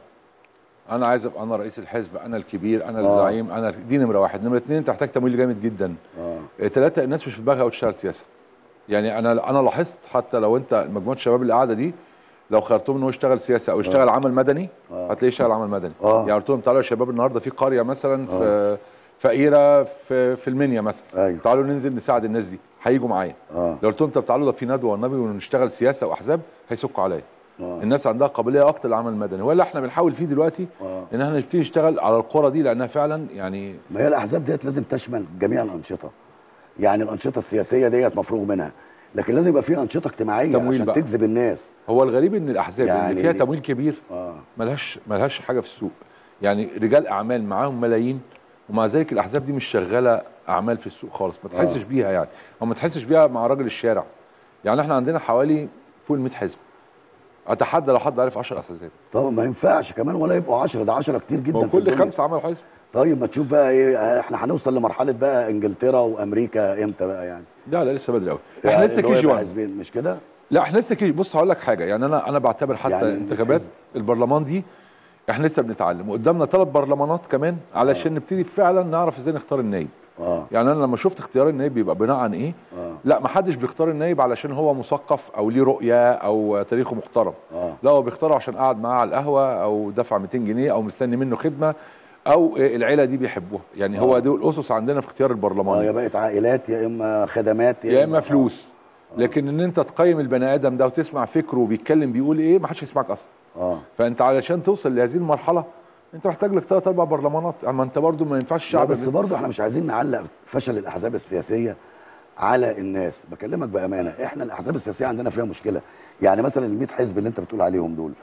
انا عايز ابقى انا رئيس الحزب انا الكبير انا آه. الزعيم انا دي نمره واحد نمره اثنين تحتاج تمويل جامد جدا اه ثلاثه الناس مش في دماغها تشتغل سياسه يعني انا انا لاحظت حتى لو انت مجموعه الشباب اللي قاعده دي لو خيرتهم ان هو يشتغل سياسه او يشتغل عمل مدني آه. هتلاقيه يشتغل عمل مدني آه. يعني قلت لهم تعالوا يا شباب النهارده في قريه مثلا في فقيره في في المنيا مثلا أيوة. تعالوا ننزل نساعد الناس دي هيجوا معايا اه لو قلت لهم طب تعالوا ده في ندوه والنبي ونشتغل سياسه واحزاب هيسكوا عليا آه. الناس عندها قابليه اكتر للعمل المدني ولا احنا بنحاول فيه دلوقتي آه. ان احنا نبتدي نشتغل على القرى دي لانها فعلا يعني ما هي الاحزاب ديت لازم تشمل جميع الانشطه يعني الانشطه السياسيه ديت مفروغ منها لكن لازم يبقى في انشطه اجتماعيه تمويل عشان بقى. تجذب الناس هو الغريب ان الاحزاب يعني اللي فيها دي- تمويل كبير اه ملهاش ملهاش حاجه في السوق يعني رجال اعمال معاهم ملايين ومع ذلك الاحزاب دي مش شغاله اعمال في السوق خالص ما تحسش بيها يعني او ما تحسش بيها مع راجل الشارع يعني احنا عندنا حوالي فوق ال 100 حزب اتحدى لو حد عارف 10 احزاب طب ما ينفعش كمان ولا يبقوا 10 ده 10 كتير جدا هو في كل الدنيا. خمسه عملوا حزب طيب ما تشوف بقى ايه احنا هنوصل لمرحله بقى انجلترا وامريكا امتى بقى يعني لا لا لسه بدري قوي احنا يعني لسه اللي هو كي جي يبقى 1 حزبين مش كده لا احنا لسه كي بص هقول لك حاجه يعني انا انا بعتبر حتى يعني يعني انتخابات حزب. البرلمان دي احنا لسه بنتعلم وقدامنا ثلاث برلمانات كمان علشان نبتدي فعلا نعرف ازاي نختار النايب اه يعني انا لما شفت اختيار النايب بيبقى بناء عن ايه اه لا ما حدش بيختار النايب علشان هو مثقف او ليه رؤيه او تاريخه محترم اه لا هو بيختاره عشان قاعد معاه على القهوه او دفع 200 جنيه او مستني منه خدمه او العيله دي بيحبوها يعني هو آه. دي الاسس عندنا في اختيار اه البرلمان يا بقت عائلات يا اما خدمات يا اما فلوس لكن ان انت تقيم البني ادم ده وتسمع فكره وبيتكلم بيقول ايه ما حدش يسمعك اصلا اه فانت علشان توصل لهذه المرحله انت محتاج لك ثلاث اربع برلمانات اما انت برضو ما ينفعش لا الشعب بس برضه احنا مش عايزين نعلق فشل الاحزاب السياسيه على الناس بكلمك بامانه احنا الاحزاب السياسيه عندنا فيها مشكله يعني مثلا ال 100 حزب اللي انت بتقول عليهم دول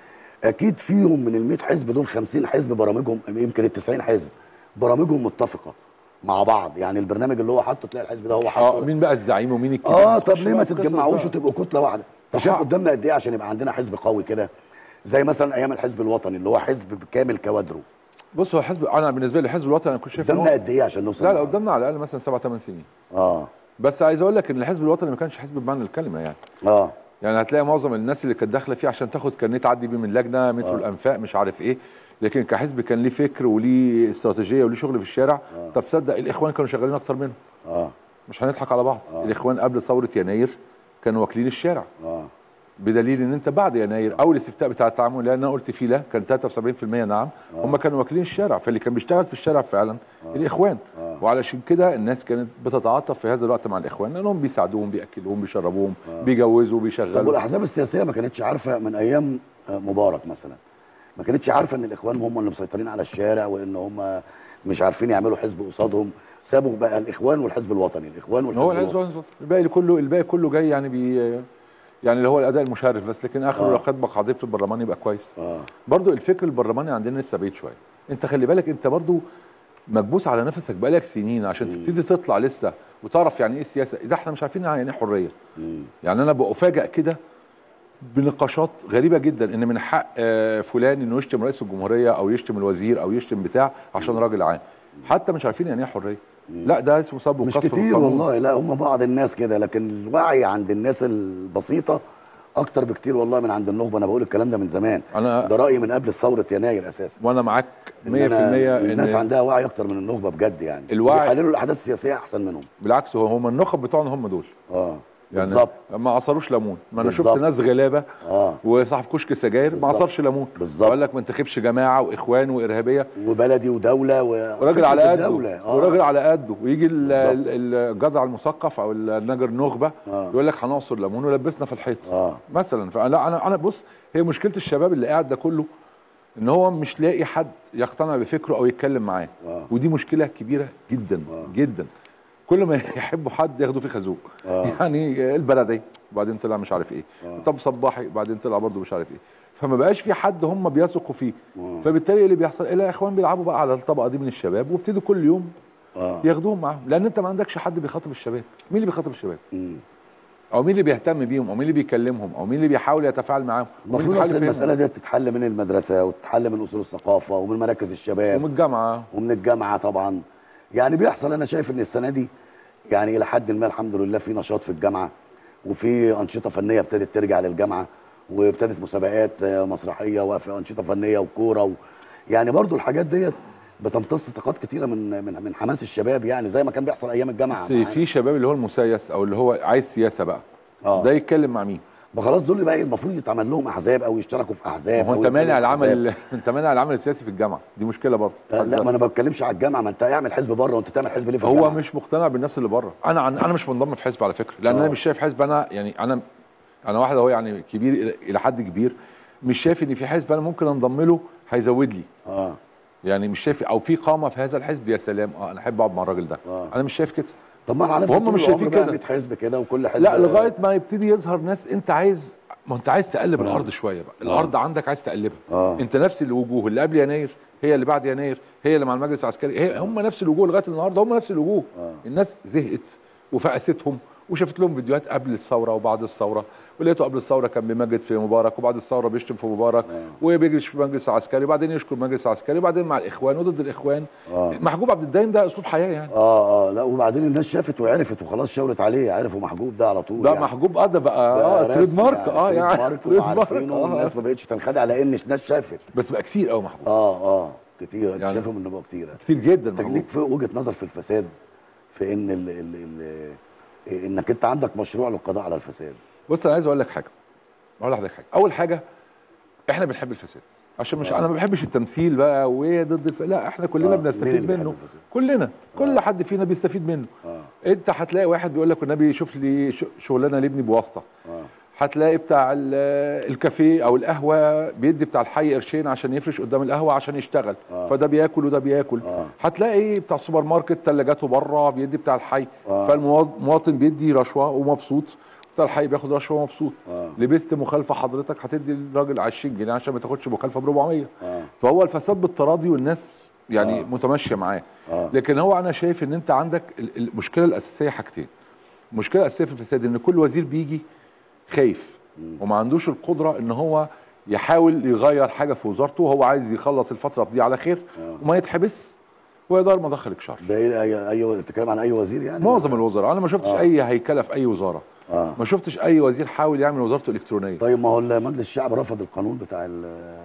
اكيد فيهم من ال 100 حزب دول 50 حزب برامجهم يمكن ال 90 حزب برامجهم متفقه مع بعض يعني البرنامج اللي هو حاطه تلاقي الحزب ده هو اه حاطه مين بقى الزعيم ومين الكبير اه نخش طب ليه بقى ما في القصص تتجمعوش بقى. وتبقوا كتله واحده انت شايف طبعا. قدامنا قد ايه عشان يبقى عندنا حزب قوي كده زي مثلا ايام الحزب الوطني اللي هو حزب كامل كوادره بص هو حزب انا بالنسبه لي الحزب الوطني انا كنت شايف إن قدامنا هو- قد ايه عشان نوصل لا لا لده؟ قدامنا على الاقل مثلا سبع ثمان سنين اه بس عايز اقول لك ان الحزب الوطني ما كانش حزب بمعنى الكلمه يعني اه يعني هتلاقي معظم الناس اللي كانت داخله فيه عشان تاخد كارنيه تعدي بيه من لجنه مترو آه. الانفاق مش عارف ايه لكن كحزب كان ليه فكر وليه استراتيجيه وليه شغل في الشارع طب تصدق الاخوان كانوا شغالين اكتر منه اه مش هنضحك على بعض آه. الاخوان قبل ثوره يناير كانوا واكلين الشارع اه بدليل ان انت بعد يناير او الاستفتاء بتاع التعامل اللي انا قلت فيه لا كان 73% نعم هم كانوا واكلين الشارع فاللي كان بيشتغل في الشارع فعلا الاخوان آه. وعلشان كده الناس كانت بتتعاطف في هذا الوقت مع الاخوان لانهم بيساعدوهم بياكلوهم بيشربوهم بيجوزوا طب بيشغلوا والاحزاب السياسيه ما كانتش عارفه من ايام آه، مبارك مثلا ما كانتش عارفه ان الاخوان هم اللي مسيطرين على الشارع وان هم مش عارفين يعملوا حزب قصادهم سابوا بقى الاخوان والحزب الوطني الاخوان والحزب هو الوطني الحزب الوطني الباقي كله الباقي كله جاي يعني بي يعني اللي هو الاداء المشرف بس لكن اخره آه. لو خد مقاعدين في البرلمان يبقى كويس اه برضو الفكر البرلماني عندنا لسه بعيد شويه انت خلي بالك انت برضو مكبوس على نفسك بقالك سنين عشان تبتدي تطلع لسه وتعرف يعني ايه السياسه اذا احنا مش عارفين يعني ايه حريه مم. يعني انا بفاجئ كده بنقاشات غريبه جدا ان من حق آه، فلان انه يشتم رئيس الجمهوريه او يشتم الوزير او يشتم بتاع عشان راجل عام حتى مش عارفين يعني ايه حريه لا ده اسمه سب مش وقصف كتير بالقانون. والله لا هم بعض الناس كده لكن الوعي عند الناس البسيطه اكتر بكتير والله من عند النخبه انا بقول الكلام ده من زمان انا ده رايي من قبل ثوره يناير اساسا وانا معاك 100% إن أنا الناس ان عندها وعي اكتر من النخبه بجد يعني الوعي- بيحللوا الاحداث السياسيه احسن منهم بالعكس هو هم النخب بتوعنا هم دول اه يعني بالظبط. ما عصروش ليمون ما انا شفت بالظبط. ناس غلابه اه وصاحب كشك سجاير ما بالظبط. عصرش ليمون بالظبط. قال لك ما انتخبش جماعه واخوان وارهابيه وبلدي ودوله و... وراجل فكرة على قده الدولة. آه. وراجل على قده ويجي ال- بالظبط. ال- الجدع المثقف او النجر النخبه آه. يقول لك هنعصر ليمون ولبسنا في الحيط آه. مثلا فلا انا انا بص هي مشكله الشباب اللي قاعد ده كله ان هو مش لاقي حد يقتنع بفكره او يتكلم معاه آه. ودي مشكله كبيره جدا آه. جدا كل ما يحبوا حد ياخدوا فيه خازوق آه. يعني البلدي وبعدين طلع مش عارف ايه آه. طب صباحي بعدين طلع برضه مش عارف ايه فما بقاش في حد هم بيثقوا فيه آه. فبالتالي إيه اللي بيحصل الاخوان بيلعبوا بقى على الطبقه دي من الشباب وابتدوا كل يوم اه ياخدوهم معاهم لان انت ما عندكش حد بيخاطب الشباب مين اللي بيخاطب الشباب مم. او مين اللي بيهتم بيهم او مين اللي بيكلمهم او مين اللي بيحاول يتفاعل معاهم أو مين المفروض اللي اصل بيحاول المساله يفهمهم. دي تتحل من المدرسه وتتحل من اصول الثقافه ومن مراكز الشباب ومن الجامعه ومن الجامعه طبعا يعني بيحصل انا شايف ان السنه دي يعني الى حد ما الحمد لله في نشاط في الجامعه وفي انشطه فنيه ابتدت ترجع للجامعه وابتدت مسابقات آه، مسرحيه وفي انشطه فنيه وكوره و... يعني برضو الحاجات ديت بتمتص طاقات كتيره من من من حماس الشباب يعني زي ما كان بيحصل ايام الجامعه بس معانا. في شباب اللي هو المسيس او اللي هو عايز سياسه بقى آه. ده يتكلم مع مين ما خلاص دول بقى المفروض يتعمل لهم احزاب او يشتركوا في احزاب ما هو أو انت مانع يتكلموا في أحزاب. العمل انت مانع العمل السياسي في الجامعه دي مشكله برضه آه، لا ما انا ما بتكلمش على الجامعه ما انت اعمل حزب بره وانت تعمل حزب ليه في هو الجامعة؟ مش مقتنع بالناس اللي بره انا عن انا مش منضم في حزب على فكره لان آه. انا مش شايف حزب انا يعني انا انا واحد اهو يعني كبير إلى- الى حد كبير مش شايف ان في حزب انا ممكن انضم له هيزود لي اه يعني مش شايف او في قامه في هذا الحزب يا سلام اه انا احب اقعد مع الراجل ده آه. انا مش شايف كده طب ما احنا هنفضل وهم طول مش العمر شايفين بقى كده. 100 حزب كده وكل حزب لا لغايه ما يبتدي يظهر ناس انت عايز ما انت عايز تقلب آه. الارض شويه بقى الارض عندك عايز تقلبها آه. انت نفس الوجوه اللي قبل يناير هي اللي بعد يناير هي اللي مع المجلس العسكري هي هم نفس الوجوه لغايه النهارده هم نفس الوجوه آه. الناس زهقت وفقستهم وشافت لهم فيديوهات قبل الثوره وبعد الثوره ولقيته قبل الثوره كان بيمجد في مبارك وبعد الثوره بيشتم في مبارك آه. وبيجري في المجلس العسكري وبعدين يشكر المجلس العسكري وبعدين مع الاخوان وضد الاخوان آه. محجوب عبد الدايم ده اسلوب حياه يعني اه اه لا وبعدين الناس شافت وعرفت وخلاص شاورت عليه عرفوا محجوب ده على طول ده يعني. محجوب اه ده بقى بقى اه رسمي تريد مارك اه تريد يعني مارك تريد وعارفينه آه. والناس ما بقتش تنخدع لان ناس شافت بس بقى كتير قوي محجوب اه اه كتير انت يعني- شايفهم انه بقوا كتير كتير جدا انت محجوب ليك في وجهه نظر في الفساد في ان ال ال ال انك انت عندك مشروع للقضاء على الفساد بص انا عايز اقول لك حاجه اقول لحضرتك حاجه اول حاجه احنا بنحب الفساد عشان مش آه. انا ما بحبش التمثيل بقى وايه ضد الف... لا احنا كلنا آه، مين بنستفيد اللي بيحب منه الفساد؟ كلنا كل حد فينا بيستفيد منه اه انت هتلاقي واحد بيقول لك والنبي شوف لي ش- شغلانه لابني بواسطه اه هتلاقي بتاع ال- الكافيه او القهوه بيدي بتاع الحي قرشين عشان يفرش قدام القهوه عشان يشتغل آه. فده بياكل وده بياكل آه. هتلاقي بتاع السوبر ماركت ثلاجاته بره بيدي بتاع الحي آه. فالمواطن بيدي رشوه ومبسوط بتاع الحي بياخد رشوه ومبسوط آه. لبست مخالفه حضرتك هتدي الراجل 20 جنيه عشان ما تاخدش مخالفه ب 400 اه فهو الفساد بالتراضي والناس يعني آه. متماشيه معاه آه. لكن هو انا شايف ان انت عندك ال- المشكله الاساسيه حاجتين المشكله الاساسيه في الفساد ان كل وزير بيجي خايف وما عندوش القدره ان هو يحاول يغير حاجه في وزارته وهو عايز يخلص الفتره دي على خير آه. وما يتحبس ويدار مدخلك شر ده ايه اي اي بتتكلم عن اي وزير يعني معظم الوزراء انا ما شفتش آه. اي هيكله في اي وزاره اه ما شفتش اي وزير حاول يعمل وزارته الكترونيه طيب ما هو مجلس الشعب رفض القانون بتاع ال-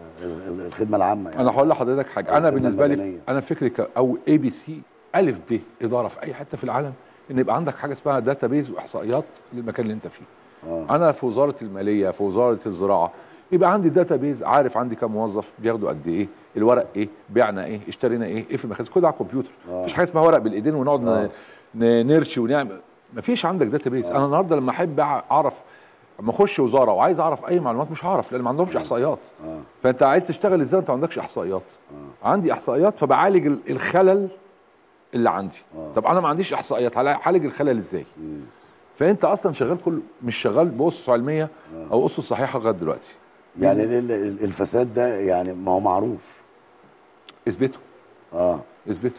ال- الخدمه العامه يعني انا هقول لحضرتك حاجه انا الخدمة بالنسبه لي المدنية. انا فكري ك- او اي بي سي الف ب اداره في اي حته في العالم ان يبقى عندك حاجه اسمها داتا بيز واحصائيات للمكان اللي انت فيه آه. انا في وزاره الماليه في وزاره الزراعه يبقى عندي داتا بيز عارف عندي كام موظف بياخدوا قد ايه الورق ايه بعنا ايه اشترينا ايه ايه في المخازن كله على الكمبيوتر آه. مفيش حاجه اسمها ورق بالايدين ونقعد ن- آه. ن- نرشي ونعمل مفيش عندك داتا بيز انا النهارده لما احب أع- اعرف لما اخش وزاره وعايز اعرف اي معلومات مش هعرف لان ما عندهمش احصائيات اه فانت عايز تشتغل ازاي وانت ما عندكش احصائيات عندي احصائيات فبعالج ال- الخلل اللي عندي آه. طب انا ما عنديش احصائيات هعالج الخلل ازاي مم. فانت اصلا شغال كل مش شغال باسس علميه او اسس صحيحه لغايه دلوقتي يعني ال- ال- الفساد ده يعني ما هو معروف اثبته اه اثبته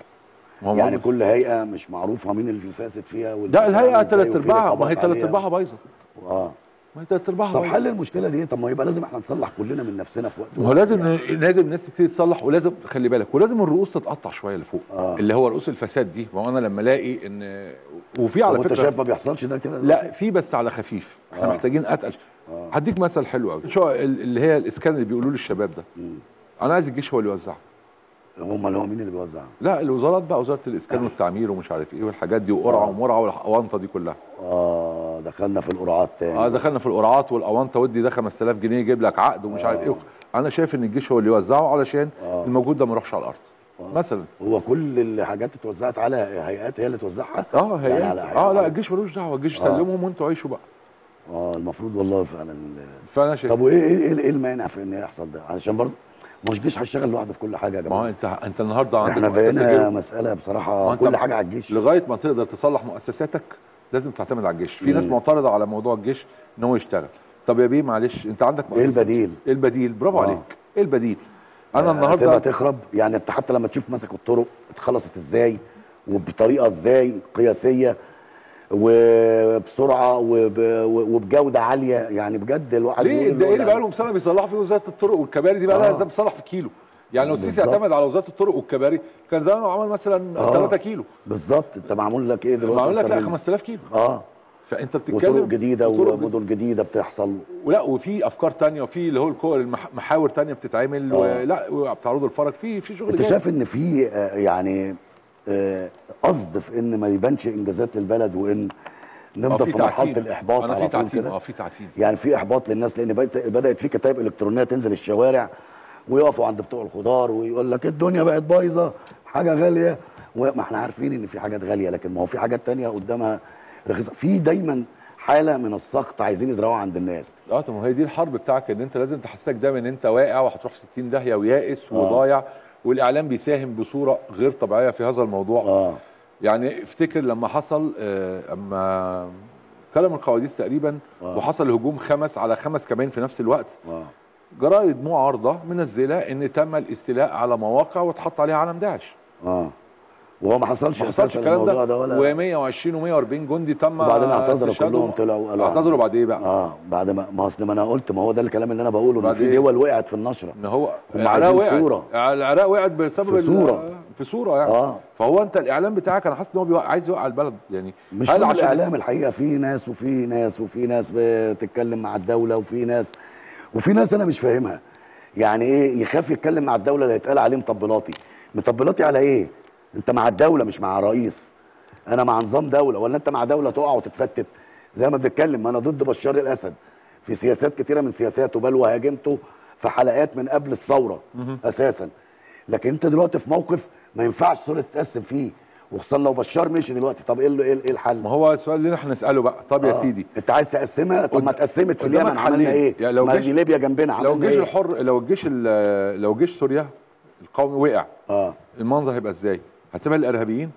ما هو يعني موجود. كل هيئه مش معروفه مين اللي فاسد فيها واللي ده فاسد الهيئه إزاي ثلاث وفي ارباعها ما هي رقابات ثلاث عليها. ارباعها بايظه اه ما هي ثلاث ارباعها طب بايظة. حل المشكله دي طب ما يبقى لازم احنا نصلح كلنا من نفسنا في وقت ما هو واحد لازم يعني. لازم الناس تبتدي تصلح ولازم خلي بالك ولازم الرؤوس تتقطع شويه لفوق آه. اللي هو رؤوس الفساد دي ما هو انا لما الاقي ان وفي على طب انت فكره شايف ما بيحصلش ده كده لا في بس على خفيف احنا آه. محتاجين اتقل آه. هديك مثل حلو قوي شو ال- اللي هي الاسكان اللي بيقولوه للشباب ده مم. انا عايز الجيش هو اللي يوزعه هم اللي هو مين اللي بيوزع لا الوزارات بقى وزاره الاسكان والتعمير ومش عارف ايه والحاجات دي وقرعه آه. ومرعى والاونطه دي كلها اه دخلنا في القرعات تاني اه دخلنا في القرعات والاونطه ودي ده 5000 جنيه يجيب لك عقد ومش عارف ايه انا شايف ان الجيش هو اللي يوزعه علشان آه. الموجود ده ما يروحش على الارض مثلا هو كل الحاجات اتوزعت على هيئات هي اللي توزعها اه يعني هيئات على- اه لا على- الجيش ملوش دعوه الجيش آه. سلمهم وانتوا عيشوا بقى اه المفروض والله فعلا فانا شايف طب وايه ايه ايه المانع في ان يحصل ده علشان برضه مش الجيش هيشتغل لوحده في كل حاجه يا ما هو جماعه انت انت النهارده عندك احنا مؤسسه بقينا جوه. مساله ما بصراحه انت كل حاجه على الجيش لغايه ما تقدر تصلح مؤسساتك لازم تعتمد على الجيش في ناس مم. معترضه على موضوع الجيش ان هو يشتغل طب يا بيه معلش انت عندك ايه مؤسسه البديل؟ ايه البديل برافو آه. عليك ايه البديل انا سيبها النهارده تخرب يعني انت حتى لما تشوف مسك الطرق اتخلصت ازاي وبطريقه ازاي قياسيه وبسرعه وب... وبجوده عاليه يعني بجد الواحد ليه يقول الدقايق إنه بقى لهم سنه بيصلحوا في وزاره الطرق والكباري دي بقى لها آه. ازاي بتصلح في كيلو يعني لو السيسي بالظبط. اعتمد على وزاره الطرق والكباري كان زمانه عمل مثلا آه. 3 كيلو بالظبط انت معمول لك ايه دلوقتي معمول لك أكتر لا من- 5000 كيلو اه فانت بتتكلم وطرق جديده وطرق ومدن جديده بتحصل ولا وفي افكار تانية وفي اللي هو الكو- المح- محاور تانية بتتعمل آه. ولا وبتعرض الفرج في في شغل انت جامد. شايف ان في آه، يعني آه، قصد في ان ما يبانش انجازات للبلد وان آه، نفضل في مرحله تعتيم. الاحباط انا على في طول تعتيم كده اه في تعتيم يعني في احباط للناس لان بقت- بدات في كتائب الكترونيه تنزل الشوارع ويقفوا عند بتوع الخضار ويقول لك الدنيا بقت بايظه حاجه غاليه وما احنا عارفين ان في حاجات غاليه لكن ما هو في حاجات تانية قدامها رخيصه في دايما حاله من السخط عايزين يزرعوها عند الناس اه طب ما هي دي الحرب بتاعك ان انت لازم تحسسك دايما ان انت واقع وهتروح في 60 داهيه ويائس آه. وضايع والاعلام بيساهم بصوره غير طبيعيه في هذا الموضوع اه يعني افتكر لما حصل آه، اما كلام القواديس تقريبا آه. وحصل هجوم خمس على خمس كمان في نفس الوقت اه جرايد معارضه منزله ان تم الاستيلاء على مواقع واتحط عليها علم داعش اه وهو ما حصلش ما حصلش أساساً الكلام الموضوع ده, ولا و120 و140 جندي تم وبعدين اعتذروا استشهادهم. كلهم طلعوا وقالوا اعتذروا بعد ايه بقى؟ اه بعد ما ما اصل ما انا قلت ما هو ده الكلام اللي انا بقوله ان بعد في إيه؟ دول وقعت في النشره ان هو هم العراق عايزين وقعت صورة. العراق وقعت بسبب في ال- صورة. في صوره يعني اه فهو انت الاعلام بتاعك انا حاسس ان هو بيوقع عايز يوقع البلد يعني مش هل كل عشان الاعلام الحقيقه في ناس وفي ناس وفي ناس بتتكلم مع الدوله وفي ناس وفي ناس انا مش فاهمها يعني ايه يخاف يتكلم مع الدوله اللي يتقال عليه مطبلاتي مطبلاتي على ايه انت مع الدوله مش مع رئيس انا مع نظام دوله ولا انت مع دوله تقع وتتفتت زي ما بنتكلم ما انا ضد بشار الاسد في سياسات كتيره من سياساته بل وهاجمته في حلقات من قبل الثوره اساسا لكن انت دلوقتي في موقف ما ينفعش صوره تتقسم فيه وخصوصا لو بشار مشي دلوقتي طب ايه ال- ايه ال- ايه الحل ما هو السؤال اللي احنا نساله بقى طب يا آه. سيدي انت عايز تقسمها طب ما قد- اتقسمت في قدامك اليمن حلين. عملنا ايه يعني لو ما جيش- دي ليبيا جنبنا لو عملنا الجيش ايه الحر لو الجيش ال- لو جيش سوريا القومي وقع اه المنظر هيبقى ازاي؟ هتسيبها للارهابيين؟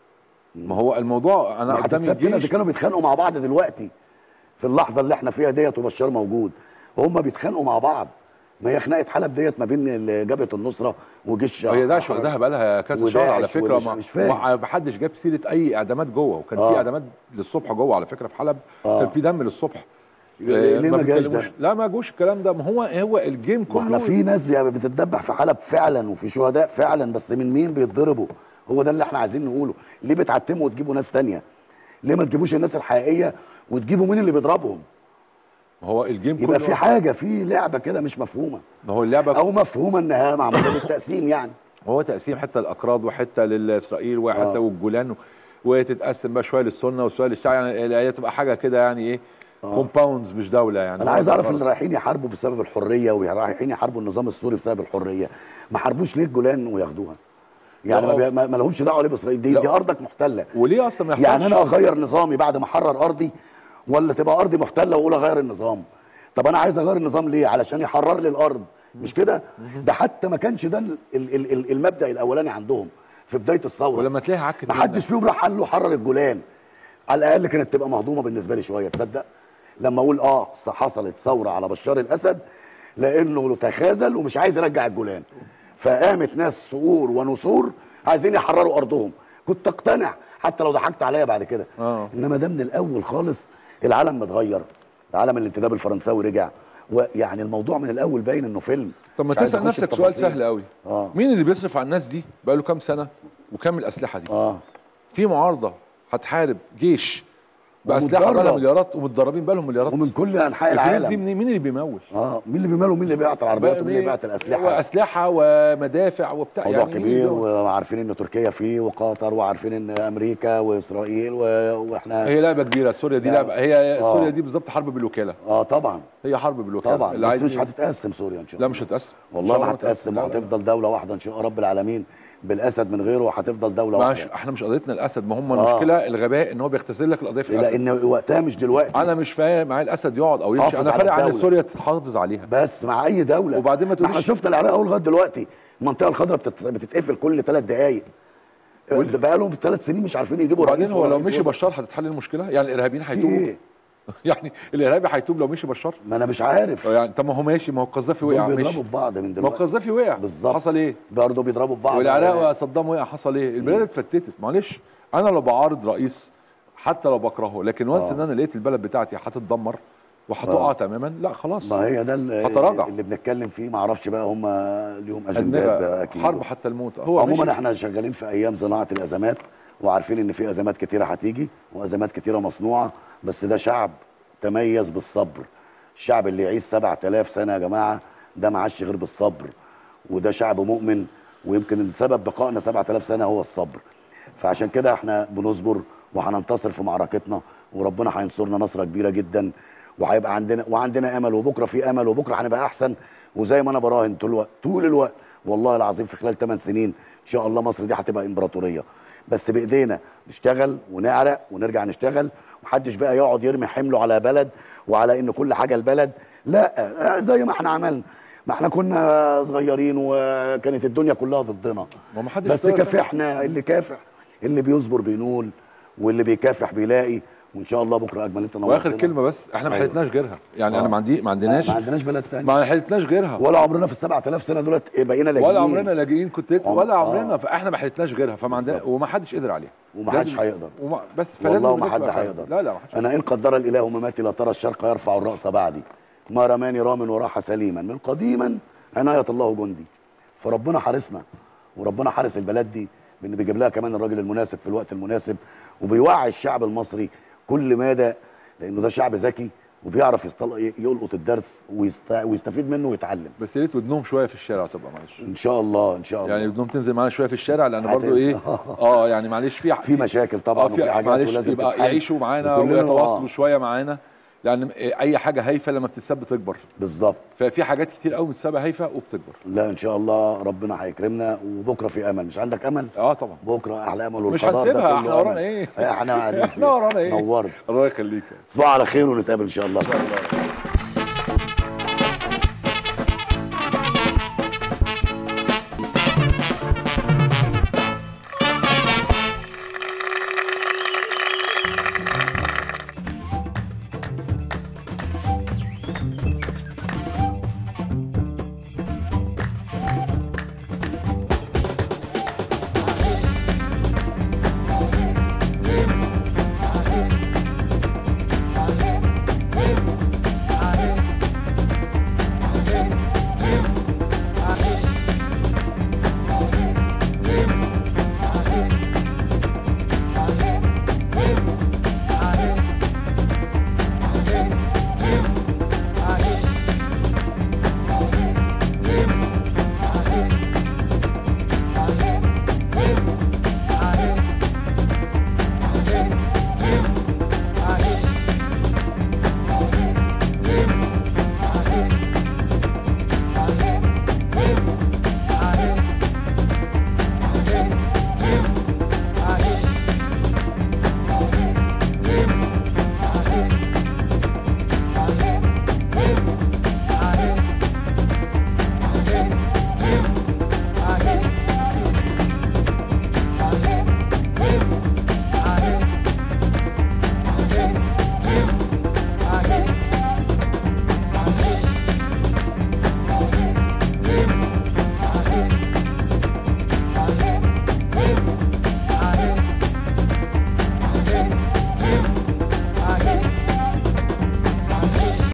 ما هو الموضوع انا ما قدامي هتتساب كده الجيش ده كانوا بيتخانقوا مع بعض دلوقتي في اللحظه اللي احنا فيها ديت وبشار موجود هم بيتخانقوا مع بعض ما هي خناقه حلب ديت ما بين ال- جبهه النصره وجيش هي داعش وقتها بقى لها كذا شهر على وداعش فكره ومش- ما مش فاهم. ما ما حدش جاب سيره اي اعدامات جوه وكان آه. في اعدامات للصبح جوه على فكره في حلب آه. كان في دم للصبح ليه- آه، ليه ما جاش بيتكلموش- ده؟ لا ما جوش الكلام ده ما هو هو الجيم ما احنا كله في ناس بي- بتتدبح في حلب فعلا وفي شهداء فعلا بس من مين بيتضربوا هو ده اللي احنا عايزين نقوله ليه بتعتموا وتجيبوا ناس تانية ليه ما تجيبوش الناس الحقيقيه وتجيبوا مين اللي بيضربهم ما هو الجيم يبقى كله في حاجه في لعبه كده مش مفهومه ما هو اللعبه او مفهومه انها معموله للتقسيم يعني هو تقسيم حته الاكراد وحته لاسرائيل وحته آه. والجولان وتتقسم بقى شويه للسنه وشويه للشيعه يعني هي تبقى حاجه كده يعني ايه كومباوندز مش دوله يعني انا عايز اعرف اللي رايحين يحاربوا بسبب الحريه ورايحين يحاربوا النظام السوري بسبب الحريه ما حاربوش ليه الجولان وياخدوها يعني ما, لا. بي... ما ما لهمش دعوه ليه باسرائيل دي, لا. دي ارضك محتله وليه اصلا ما يحصلش يعني انا اغير نظامي بعد ما احرر ارضي ولا تبقى ارضي محتله واقول اغير النظام طب انا عايز اغير النظام ليه علشان يحرر لي الارض مش كده ده حتى ما كانش ده ال- ال- ال- ال- المبدا الاولاني عندهم في بدايه الثوره ولما تلاقيها عكت ما حدش فيهم راح قال له حرر الجولان على الاقل كانت تبقى مهضومه بالنسبه لي شويه تصدق لما اقول اه حصلت ثوره على بشار الاسد لانه تخاذل ومش عايز يرجع الجولان فقامت ناس ثغور ونسور عايزين يحرروا ارضهم كنت اقتنع حتى لو ضحكت عليا بعد كده آه. انما ده من الاول خالص العالم متغير العالم الانتداب الفرنساوي رجع ويعني الموضوع من الاول باين انه فيلم طب ما مش عايز تسال أخش نفسك في سؤال تفاصيل. سهل قوي اه مين اللي بيصرف على الناس دي بقى له كام سنه وكم الاسلحه دي اه في معارضه هتحارب جيش باسلحه ومتدرب. بقى مليارات ومتدربين بقى لهم مليارات ومن كل انحاء الفلوس دي العالم منين مين اللي بيمول اه مين اللي بيماله ومين اللي بيعطي العربيات ومين اللي بيعطي الاسلحه واسلحه ومدافع وبتاع موضوع يعني مين كبير دول؟ وعارفين ان تركيا فيه وقطر وعارفين ان امريكا واسرائيل و... واحنا هي لعبه كبيره سوريا دي لا. لعبه هي آه. سوريا دي بالظبط حرب بالوكاله اه طبعا هي حرب بالوكاله طبعا اللي بس عايز مش ي- هتتقسم سوريا ان شاء لا الله مش هتقسم إن والله شاء الله ما هتتقسم لا، لا. وهتفضل دوله واحده ان شاء رب العالمين بالاسد من غيره هتفضل دوله معلش واحده احنا مش قضيتنا الاسد ما هم آه. المشكله الغباء ان هو بيختزل لك القضيه في الاسد لان وقتها مش دلوقتي انا مش فاهم معايا الاسد يقعد او يمشي حافظ انا على فارق عن الدولة. سوريا تتحافظ عليها بس مع اي دوله وبعدين ما ما احنا تقوليش شفنا العراق اهو لغايه دلوقتي المنطقه الخضراء بتت- بتتقفل كل ثلاث دقائق بقى لهم ثلاث سنين مش عارفين يجيبوا وبعدين رئيس هو ولا لو رئيس مشي وزراء. بشار هتتحل المشكله يعني الارهابيين في هيتوبوا ايه؟ يعني الارهابي هيتوب لو مشي بشار ما انا مش عارف يعني طب ما هو ماشي ما هو القذافي دول وقع بيضربوا ماشي في بعض من ما هو دلوقتي القذافي وقع بالظبط. حصل ايه؟ برضه بيضربوا في بعض والعراق وصدام وقع حصل ايه؟ البلاد اتفتتت معلش انا لو بعارض رئيس حتى لو بكرهه لكن وانس آه. ان انا لقيت البلد بتاعتي هتتدمر وهتقع آه. تماما لا خلاص ما هي ده اللي, هتراجع. اللي بنتكلم فيه ما اعرفش بقى هم ليهم اجندات بقى النغة اكيد حرب حتى الموت هو عموما ماشي احنا شغالين في ايام صناعه الازمات وعارفين ان في ازمات كتيره هتيجي وازمات كتيره مصنوعه بس ده شعب تميز بالصبر الشعب اللي يعيش 7000 سنه يا جماعه ده ما عاش غير بالصبر وده شعب مؤمن ويمكن سبب بقائنا 7000 سنه هو الصبر فعشان كده احنا بنصبر وهننتصر في معركتنا وربنا هينصرنا نصره كبيره جدا وهيبقى عندنا وعندنا امل وبكره في امل وبكره هنبقى احسن وزي ما انا براهن طول الوقت طول الوقت والله العظيم في خلال 8 سنين ان شاء الله مصر دي هتبقى امبراطوريه بس بايدينا نشتغل ونعرق ونرجع نشتغل ومحدش بقى يقعد يرمي حمله على بلد وعلى ان كل حاجه البلد لا زي ما احنا عملنا ما احنا كنا صغيرين وكانت الدنيا كلها ضدنا ما ما حدش بس يقدر- كافحنا اللي كافح اللي بيصبر بينول واللي بيكافح بيلاقي وان شاء الله بكره اجمل انت واخر نورتنا. كلمه بس احنا ما أيوة. حلتناش غيرها يعني آه. انا ما عندي ما عندناش ما عندناش بلد تاني ما حلتناش غيرها ولا عمرنا في ال 7000 سنه دولت بقينا لاجئين ولا عمرنا لاجئين كنت لسه عم- ولا آه. عمرنا فاحنا ما حلتناش غيرها فما عندنا بالظبط. وما حدش قدر عليها وما حدش لازم- هيقدر وما بس فلازم والله ما الناس حد تبقى فاهمة. هيقدر لا لا ما حدش انا ان قدر الاله مماتي لا ترى الشرق يرفع الراس بعدي ما رماني رام وراح سليما من قديما عنايه الله جندي فربنا حارسنا وربنا حارس البلد دي بان بيجيب لها كمان الراجل المناسب في الوقت المناسب وبيوعي الشعب المصري كل مدى لانه ده شعب ذكي وبيعرف يستل... يلقط الدرس ويست... ويستفيد منه ويتعلم بس يا ريت ودنهم شويه في الشارع تبقى معلش ان شاء الله ان شاء الله يعني ودنهم تنزل معانا شويه في الشارع لان برضو هتنزل. ايه اه يعني معلش في في مشاكل طبعا اه في وفي حاجات معلش ولازم يبقى تتحل. يعيشوا معانا وكلنا- ويتواصلوا آه. شويه معانا لان اي حاجه هايفه لما بتتساب بتكبر بالظبط ففي حاجات كتير قوي بتسابها هايفه وبتكبر لا ان شاء الله ربنا هيكرمنا وبكره في امل مش عندك امل اه طبعا بكره احلى امل مش والقرار ده هنسيبها كله احنا ورانا أمل. ايه احنا قاعدين احنا ورانا ايه نورت الله يخليك تصبحوا على خير ونتقابل ان شاء الله ان شاء الله